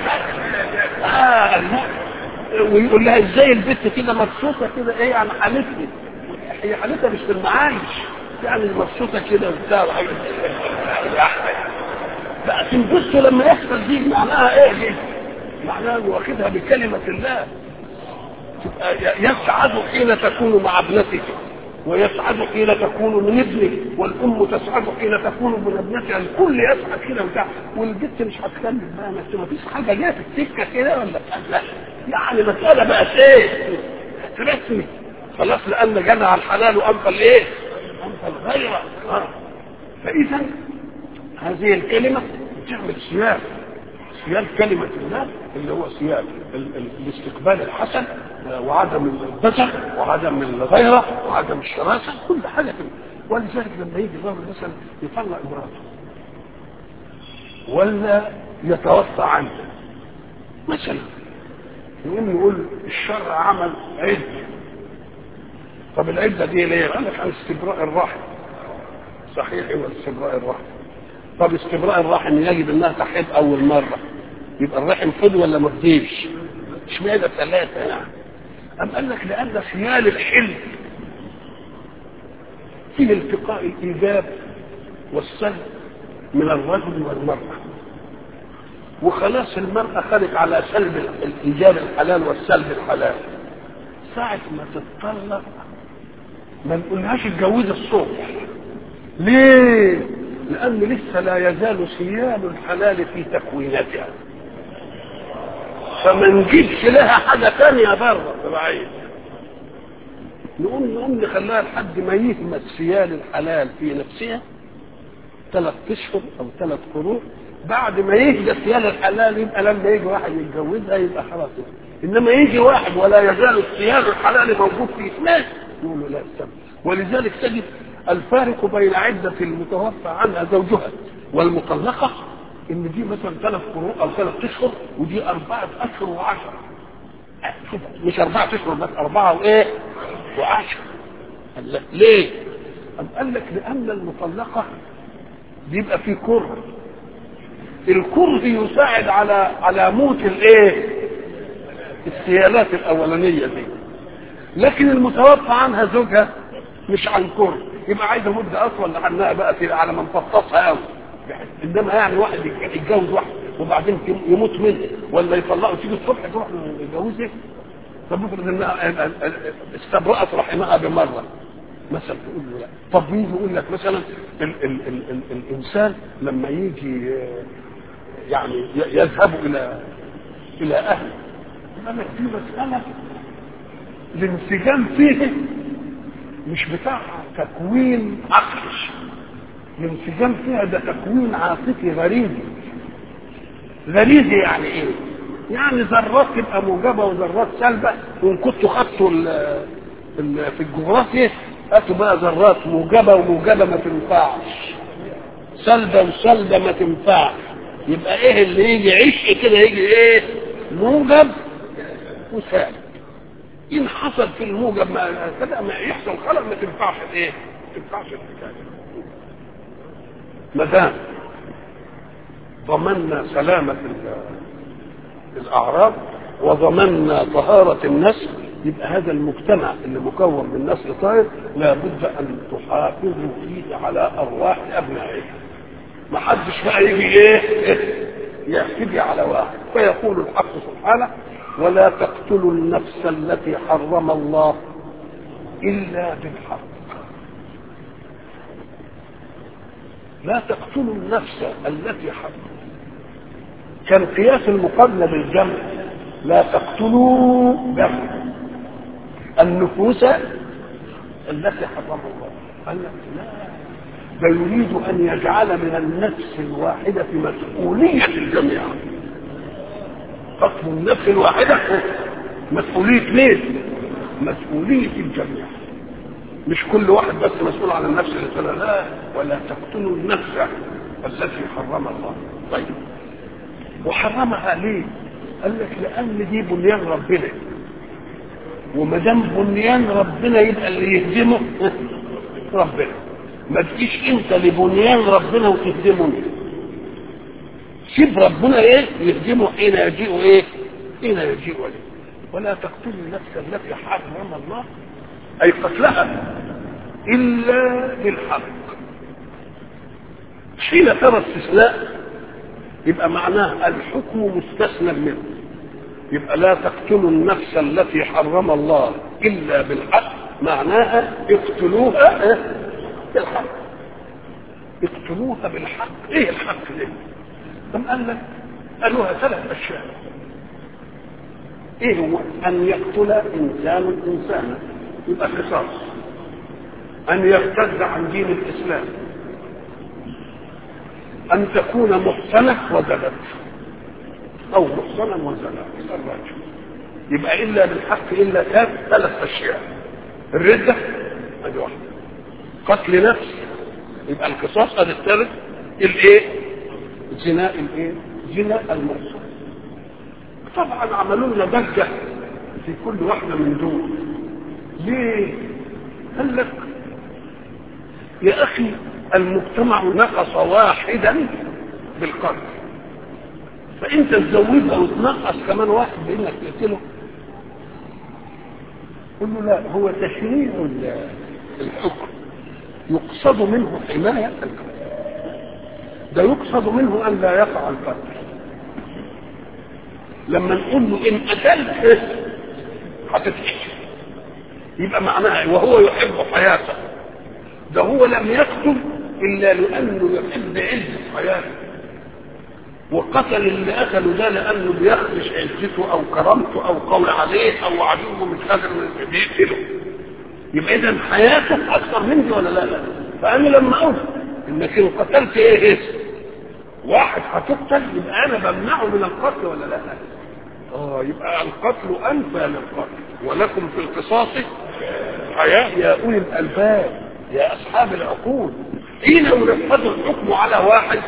آه ويقول لها ازاي البنت كده مبسوطه كده ايه يعني حالتي هي حالتها مش في المعايش يعني مبسوطه كده وبتاع بقى تنبسطوا لما يحصل دي معناها ايه دي؟ معناها واخدها بكلمه الله تبقى يسعد حين تكون مع ابنتك ويسعد حين تكون من ابنك والام تسعد حين تكون من ابنتها الكل يسعد كده وبتاع والبنت مش هتكمل بقى بس ما فيش حاجه جايه في السكه كده ولا لا يعني مساله بقت ايه؟ رسمي خلاص لان جنى الحلال وانفى الايه؟ انفى الغيره آه. فاذا هذه الكلمه بتعمل سياق سياق كلمة الله اللي هو سياق الاستقبال الحسن وعدم البشر وعدم الغيرة وعدم الشراسة كل حاجة كده ولذلك لما يجي الرجل مثلا يطلق امراته ولا يتوفى عنه مثلا يقوم يقول الشرع عمل عدة طب العدة دي ليه؟ قال لك عن استبراء الرحم صحيح هو استبراء الرحم طب استبراء الرحم يجب انها تحيض اول مره يبقى الرحم فضي ولا ما فضيش اشمعنى ثلاثه يعني أم قال لك لأن خيال الحلم فيه التقاء الإيجاب والسلب من الرجل والمرأة وخلاص المرأة خدت على سلب الإيجاب الحلال والسلب الحلال ساعة ما تتطلق ما نقولهاش اتجوزي الصبح ليه؟ لأن لسه لا يزال سيال الحلال في تكويناتها فما نجيبش لها حاجة تانية بره بعيد نقوم نقوم نخليها لحد ما يهمس سيال الحلال في نفسها ثلاث اشهر او ثلاث قرون بعد ما يهدى سيال الحلال يبقى لما يجي واحد يتجوزها يبقى خلاص انما يجي واحد ولا يزال السيال الحلال موجود في اثنين يقول له لا استنى ولذلك تجد الفارق بين عدة المتوفى عنها زوجها والمطلقة ان دي مثلا ثلاث قروء او ثلاث اشهر ودي اربعة اشهر وعشرة شوف مش اربعة اشهر بس اربعة وايه وعشرة قال لك ليه أم قال لك لان المطلقة بيبقى فيه كره الكره يساعد على على موت الايه السيالات الاولانيه دي لكن المتوفى عنها زوجها مش عن كره يبقى عايزه مده اطول لانها بقى في على ما نفصصها قوي انما يعني واحد يتجوز واحد وبعدين يموت منه ولا يطلقه تيجي الصبح تروح يتجوزها طب افرض انها استبرأت رحمها بمره مثلا تقول له لا طب مين يقول لك مثلا ال ال ال ال الانسان لما يجي يعني يذهب الى الى اهله يقول لك دي مساله الانسجام فيه مش بتاع تكوين عقلي الانسجام فيها ده تكوين عاطفي غريزي غريزي يعني ايه؟ يعني ذرات تبقى موجبه وذرات سلبه وان كنتوا خدتوا في الجغرافيا هاتوا بقى ذرات موجبه وموجبه ما تنفعش سلبه وسلبه ما تنفعش يبقى ايه اللي يجي عشق كده يجي ايه؟ موجب وسالب ان حصل في الموجب ما كده ما يحصل خلل ما تنفعش الايه؟ ما تنفعش الحكايه ما دام ضمننا سلامة الأعراض وضمننا طهارة النسل يبقى هذا المجتمع اللي مكون من نسل طائر لابد أن تحافظوا فيه على أرواح أبنائه ما حدش بقى يجي إيه يعتدي على واحد فيقول الحق سبحانه ولا تقتلوا النفس التي حرم الله إلا بالحق لا تقتلوا النفس التي حرم كان قياس المقابلة بالجمع لا تقتلوا جمع النفوس التي حرم الله قال لك لا ده يريد ان يجعل من النفس الواحدة مسؤولية الجميع قتل النفس الواحدة مسؤولية مين؟ مسؤولية الجميع مش كل واحد بس مسؤول عن النفس اللي طلع لا ولا تقتلوا النفس التي حرم الله طيب وحرمها ليه؟ قال لك لان دي بنيان ربنا وما دام بنيان ربنا يبقى اللي يهدمه ربنا ما تجيش انت لبنيان ربنا وتهدمه انت سيب ربنا ايه يهدمه حين يجيء ايه حين يجيء عليه ولا تقتلوا النفس التي حرم الله اي قتلها الا بالحق حين ترى استثناء يبقى معناه الحكم مستثنى منه يبقى لا تقتلوا النفس التي حرم الله الا بالحق معناها اقتلوها بالحق اقتلوها بالحق ايه الحق ده ثم قال لك قالوها ثلاث اشياء ايه هو ان يقتل انسان انسانا يبقى قصاص ان يرتد عن دين الاسلام ان تكون محسنه وزنت او محسنا وزنت الرجل يبقى الا بالحق الا كان ثلاث اشياء الرده ادي واحده قتل نفس يبقى القصاص ادي الثالث الايه زنا الايه زنا المحسن طبعا عملوا لنا ضجه في كل واحده من دول ليه قال لك يا اخي المجتمع نقص واحدا بالقتل فانت تزودها وتنقص كمان واحد بانك تقتله قل له لا هو تشريع الحكم يقصد منه حماية القتل ده يقصد منه أن لا يقع القتل لما نقول له إن قتلت هتتقتل يبقى معناها وهو يحب حياته ده هو لم يقتل إلا لأنه يحب عزة حياته وقتل اللي قتله ده لأنه بيخدش عزته أو كرامته أو قول عليه أو عدوه مش قادر بيقتله يبقى اذا حياتك اكثر مني ولا لا لا فانا لما اقول انك ان قتلت ايه واحد هتقتل يبقى انا بمنعه من القتل ولا لا اه يبقى القتل انفى للقتل ولكم في القصاص حياه يا اولي الالباب يا اصحاب العقول حين ينفذ الحكم على واحد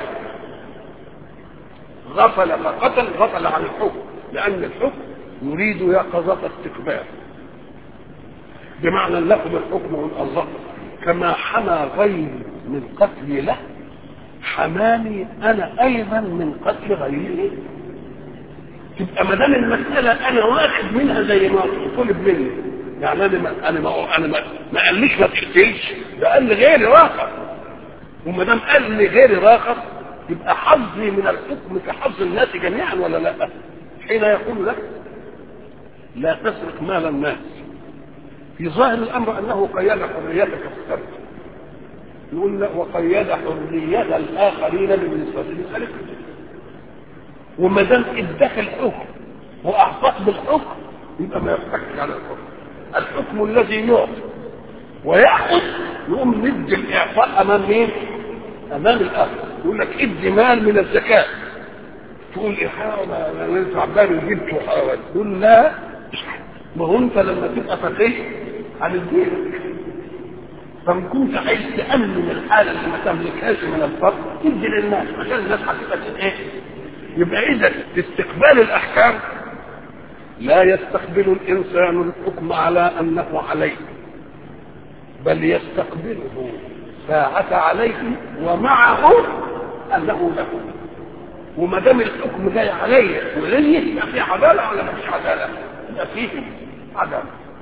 غفل فقتل غفل عن الحكم لان الحكم يريد يقظه استقبال بمعنى لكم الحكم من الله كما حمى غيري من قتلي له حماني انا ايضا من قتل غيري تبقى ما دام المساله انا واخد منها زي ما طلب مني يعني انا ما انا ما انا ما, ما قاليش ما تقتلش ده قال لي غيري راخص وما دام قال لي غيري راخص يبقى حظي من الحكم كحظ الناس جميعا ولا لا حين يقول لك لا تسرق مال الناس في ظاهر الامر انه قيد حريتك في السرقه يقول لا وقيد حريه الاخرين بالنسبه للسرقه وما دام اداك الحكم واعطاك بالحكم يبقى ما يفتكش على الحكم الحكم الذي يعطي ويأخذ يقوم ندي الاعطاء امام مين؟ امام الاخر يقول لك ادي مال من الزكاه تقول ايه حاول انا تعبان وجبت وحاول تقول لا ما هو انت لما تبقى فقيه عن الدين فان كنت عايز تامن الحاله اللي ما تملكهاش من الفقر تدي للناس عشان الناس هتبقى ايه يبقى اذا استقبال الاحكام لا يستقبل الانسان الحكم على انه عليه بل يستقبله ساعة عليه ومعه انه له وما دام الحكم جاي علي وليه يبقى في عداله ولا ما فيش عداله؟ يبقى فيه عداله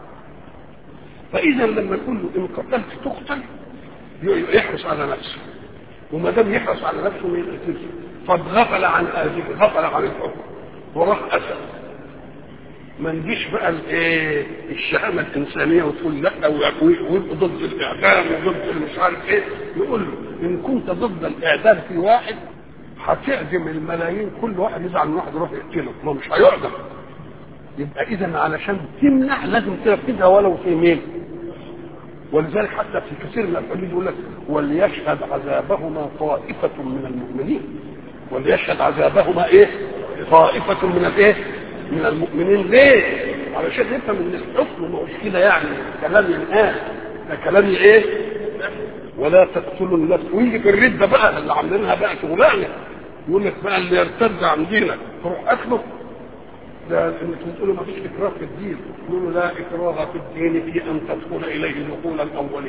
فاذا لما نقول له ان قتلت تقتل يحرص على نفسه وما دام يحرص على نفسه ما يقتلش قد غفل عن هذه غفل عن الحكم وراح اسد ما نجيش بقى الايه الشهامه الانسانيه وتقول لا ويبقوا ضد الاعدام وضد مش عارف ايه يقول له ان كنت ضد الاعدام في واحد هتعدم الملايين كل واحد يزعل من واحد يروح يقتله ما مش هيعدم يبقى اذا علشان تمنع لازم تنفذها ولو في مين ولذلك حتى في كثير من الحديث يقول لك وليشهد عذابهما طائفة من المؤمنين وليشهد عذابهما ايه طائفة من الايه من المؤمنين ليه علشان نفهم ان الحكم ما هوش كده يعني كلام ينقال ده كلام ايه ولا تقتلوا النفس ويجي في الردة بقى اللي عاملينها بقى شغلانه يقول لك بقى اللي يرتد عن دينك تروح قتله ده انتم تقولوا ما فيش اكراه في الدين يقولوا لا اكراه في الدين في ان تدخل اليه دخولا اوليا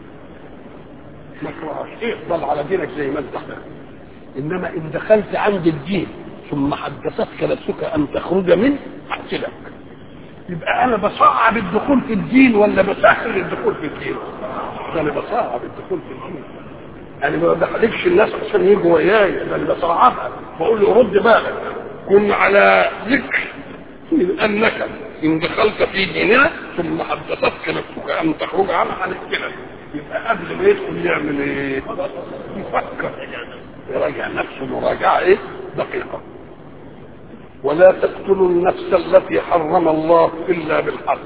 ما تكرهش افضل على دينك زي ما انت انما ان دخلت عند الدين ثم حدثتك نفسك ان تخرج منه اقتلك يبقى انا بصعب الدخول في الدين ولا بسهل الدخول في الدين ده انا بصعب الدخول في الدين يعني ما بدخلكش الناس عشان يجوا وياي ده انا بصعبها بقول له رد بالك كن على ذكر من انك ان دخلت في ديننا ثم حدثتك نفسك ان تخرج عنها هنقتلك يبقى قبل ما يدخل يعمل ايه؟ يفكر يراجع نفسه مراجعه ايه؟ دقيقه ولا تقتلوا النفس التي حرم الله الا بالحق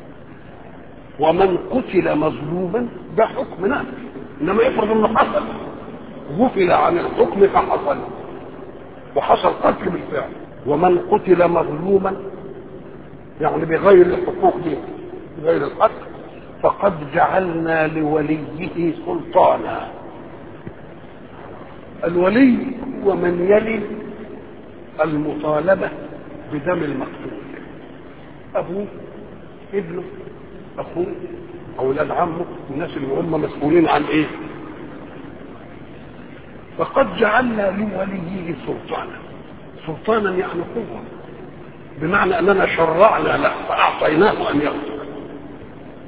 ومن قتل مظلوما ده حكم نفس انما يفرض انه حصل غفل عن الحكم فحصل وحصل قتل بالفعل ومن قتل مظلوما يعني بغير الحقوق دي بغير الحق فقد جعلنا لوليه سلطانا الولي هو من يلي المطالبة بدم المقتول أبوه ابنه أخوه أولاد عمه الناس اللي هم مسؤولين عن إيه فقد جعلنا لوليه سلطانا سلطانا يعني قوة بمعنى أننا شرعنا له فأعطيناه أن يقتل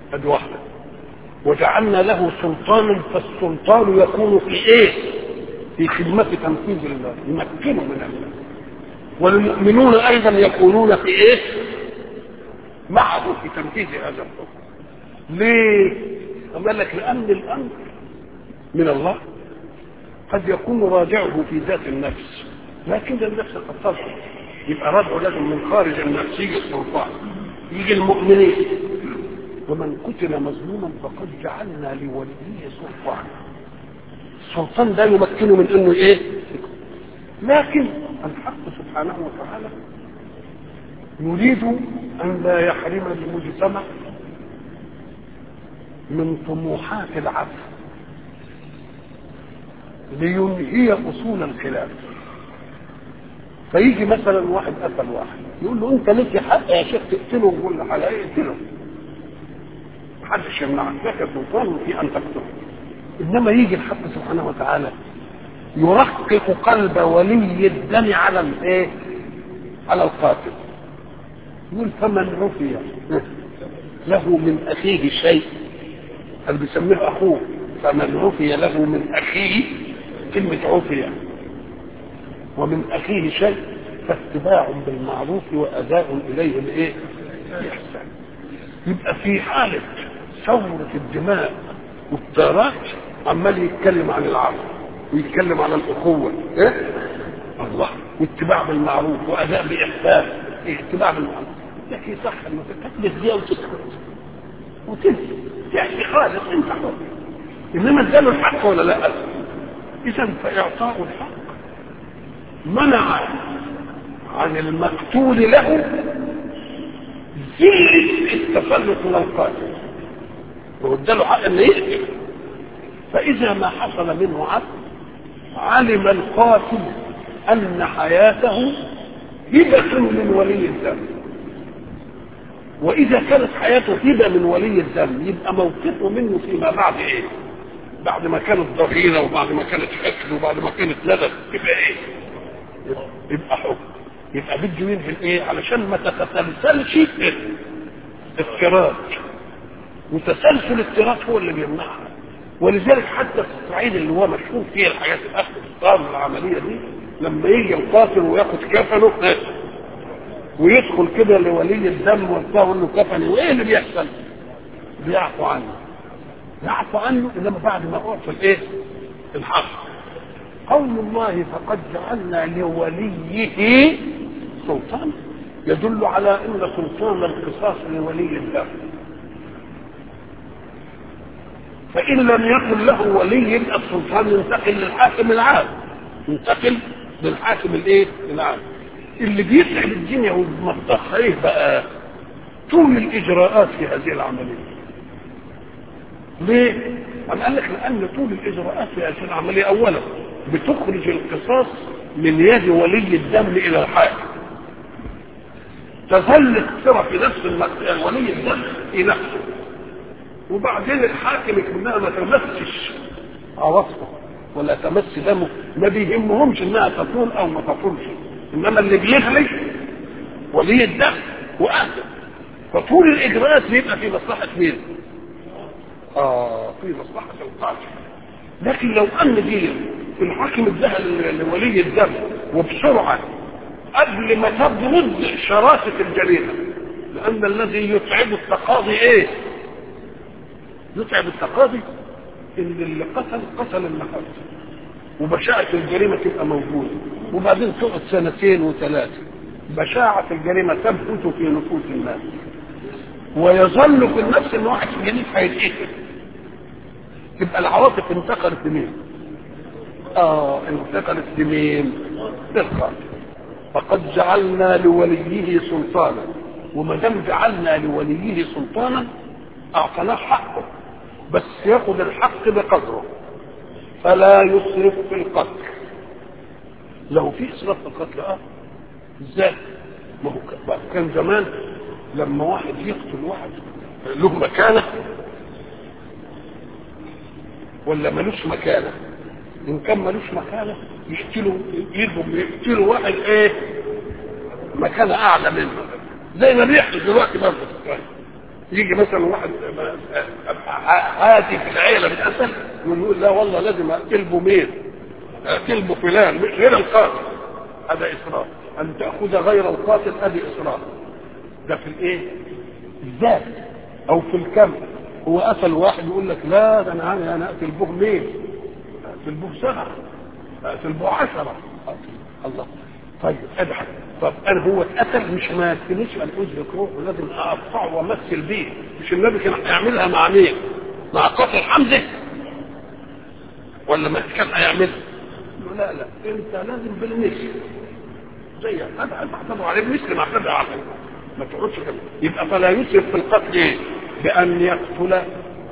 ادي واحده وجعلنا له سلطانا فالسلطان يكون في ايه في خدمة تنفيذ الله يمكنه من الله والمؤمنون ايضا يكونون في ايه معه في تنفيذ هذا الحكم ليه قال لك لان الامر من الله قد يكون راجعه في ذات النفس لكن النفس قد تصل يبقى رجعه لازم من خارج النفس يجي السلطان يجي المؤمنين ومن قتل مظلوما فقد جعلنا لوليه سلطان السلطان ده يمكنه من انه ايه لكن الحق سبحانه وتعالى يريد ان لا يحرم المجتمع من طموحات العفو لينهي اصول الخلاف فيجي مثلا واحد قتل واحد يقول له انت ليك حق يا شيخ تقتله ويقول له على ايه اقتله محدش يمنعك لك سلطان في ان تقتله انما يجي الحق سبحانه وتعالى يرقق قلب ولي الدم على الايه على القاتل يقول فمن عفي له من اخيه شيء اللي بيسميه اخوه فمن عفي له من اخيه كلمه عفي ومن اخيه شيء فاتباع بالمعروف واداء اليه بايه باحسان يبقى في حاله ثوره الدماء والثارات عمال يتكلم عن العفو ويتكلم عن الاخوه ايه الله واتباع بالمعروف واداء باحسان إيه اتباع بالمعروف لكن صح انه تكلف دي وتسكت وتنسى يعني خالص انت حر انما اداله الحق ولا لا اذا فاعطاء الحق منع عن المقتول له ذلة التفلت من القاتل واداله حق انه يقتل فاذا ما حصل منه عدل علم القاتل ان حياته هبة من ولي الدم واذا كانت حياته هبة من ولي الدم يبقى موقفه منه فيما بعد ايه بعد ما كانت ضغينة وبعد ما كانت حقد وبعد ما كانت ندب يبقى ايه يبقى حكم يبقى بده ينهي الايه علشان ما تتسلسلش اضطراد وتسلسل الاضطراد هو اللي بيمنعها ولذلك حتى في الصعيد اللي هو مشهور فيه الحاجات الاخر الطار العمليه دي لما يجي القاتل وياخد كفنه ويدخل كده لولي الدم وبتاع يقول له كفني وايه اللي بيحصل؟ بيعفو عنه يعفو عنه انما بعد ما اعطى الايه؟ الحق قول الله فقد جعلنا لوليه سلطان يدل على ان سلطان القصاص لولي الدم فان لم يكن له ولي يبقى السلطان ينتقل للحاكم العام ينتقل للحاكم الايه العام اللي بيتعب الدنيا ومفتاحها ايه بقى طول الاجراءات في هذه العمليه ليه؟ أم قال لك لأن طول الإجراءات في هذه العملية أولا بتخرج القصاص من يد ولي الدم إلى الحاكم تظل الصرة في نفس المكان ولي الدم في نفسه وبعدين الحاكم كأنها ما تمسش عواطفه ولا تمس دمه ما بيهمهمش انها تطول او ما تطولش انما اللي بيغلي ولي الدم وقتل فطول الاجراءات بيبقى في مصلحه مين؟ اه في مصلحه القاتل لكن لو ان دي الحاكم اداها لولي الدم وبسرعه قبل ما تبرد شراسه الجريمه لان الذي يتعب التقاضي ايه؟ يتعب التقاضي ان اللي قتل قتل اللي قتل وبشاعة الجريمة تبقى موجودة وبعدين تقعد سنتين وثلاثة بشاعة الجريمة تثبت في نفوس الناس ويظل في النفس ان واحد جديد هيتقتل تبقى العواطف انتقلت لمين؟ اه انتقلت لمين؟ للقاتل فقد جعلنا لوليه سلطانا وما دام جعلنا لوليه سلطانا اعطيناه حقه بس ياخذ الحق بقدره فلا يسرف في القتل لو في اسراف في القتل اه ازاي ما هو كان زمان لما واحد يقتل واحد له مكانه ولا ملوش مكانه ان كان ملوش مكانه يقتلوا يجوا يقتلوا واحد ايه مكانه اعلى منه زي ما بيحدث دلوقتي برضه يجي مثلا واحد عادي في العيله بالاسد ويقول لا والله لازم اقتل بومين اقتل فلان غير القاتل هذا اسراف ان تاخذ غير القاتل هذه اسراف ده في الايه؟ الذات او في الكم هو قتل واحد يقول لك لا ده انا انا اقتل به مين؟ اقتل به سبعه اقتل به عشره الله طيب ادعى طب انا هو اتقتل مش ما يكفينيش ان ازهق روحه لازم اقطعه وامثل بيه مش النبي كان هيعملها مع مين؟ مع قتل حمزه ولا ما كان هيعملها؟ لا لا انت لازم بالمثل زي هذا معتبر عليه مثل ما اعتبر عليه ما تقعدش كده يبقى فلا يسرف في القتل ايه؟ بان يقتل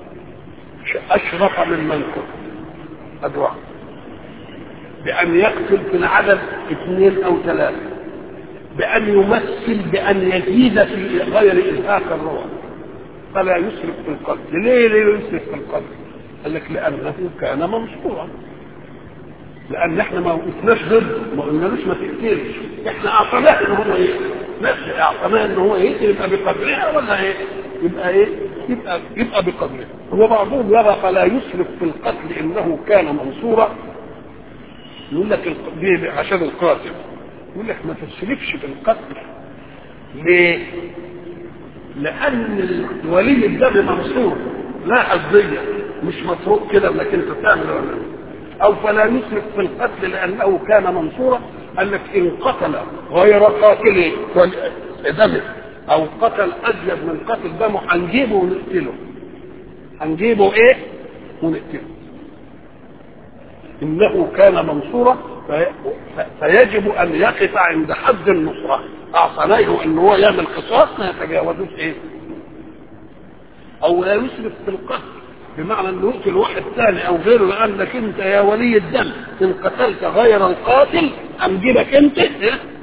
اشرف من من قتل هذا واحد بأن يقتل في العدد اثنين أو ثلاثة بأن يمثل بأن يزيد في غير إزهاق الروح فلا يسرف في القتل ليه ليه يسرف في القتل قال لك لأنه كان منصورا لأن احنا ما وقفناش ضده ما قلنالوش ما تقتلش احنا أعطيناه إن هو إيه نفس أعطيناه إن هو يقتل يبقى بقدرها ولا إيه يبقى إيه يبقى يبقى بقدرها وبعضهم يرى فلا يسرف في القتل إنه كان منصورا يقول لك دي عشان القاتل يقول لك ما تسرفش في القتل ليه؟ لأن ولي الدم منصور لا حظية مش متروك كده انك انت تعمل ولا او فلا يسرف في القتل لانه كان منصورا قال لك ان قتل غير قاتل دمه او قتل ازيد من قتل دمه هنجيبه ونقتله هنجيبه ايه ونقتله انه كان منصورا فيجب ان يقف عند حد النصره اعطيناه ان هو يعمل قصاص ما يتجاوزوش ايه او لا يسرف في القتل بمعنى انه يقتل واحد ثاني او غيره لانك انت يا ولي الدم ان قتلت غير القاتل امجيبك انت إيه؟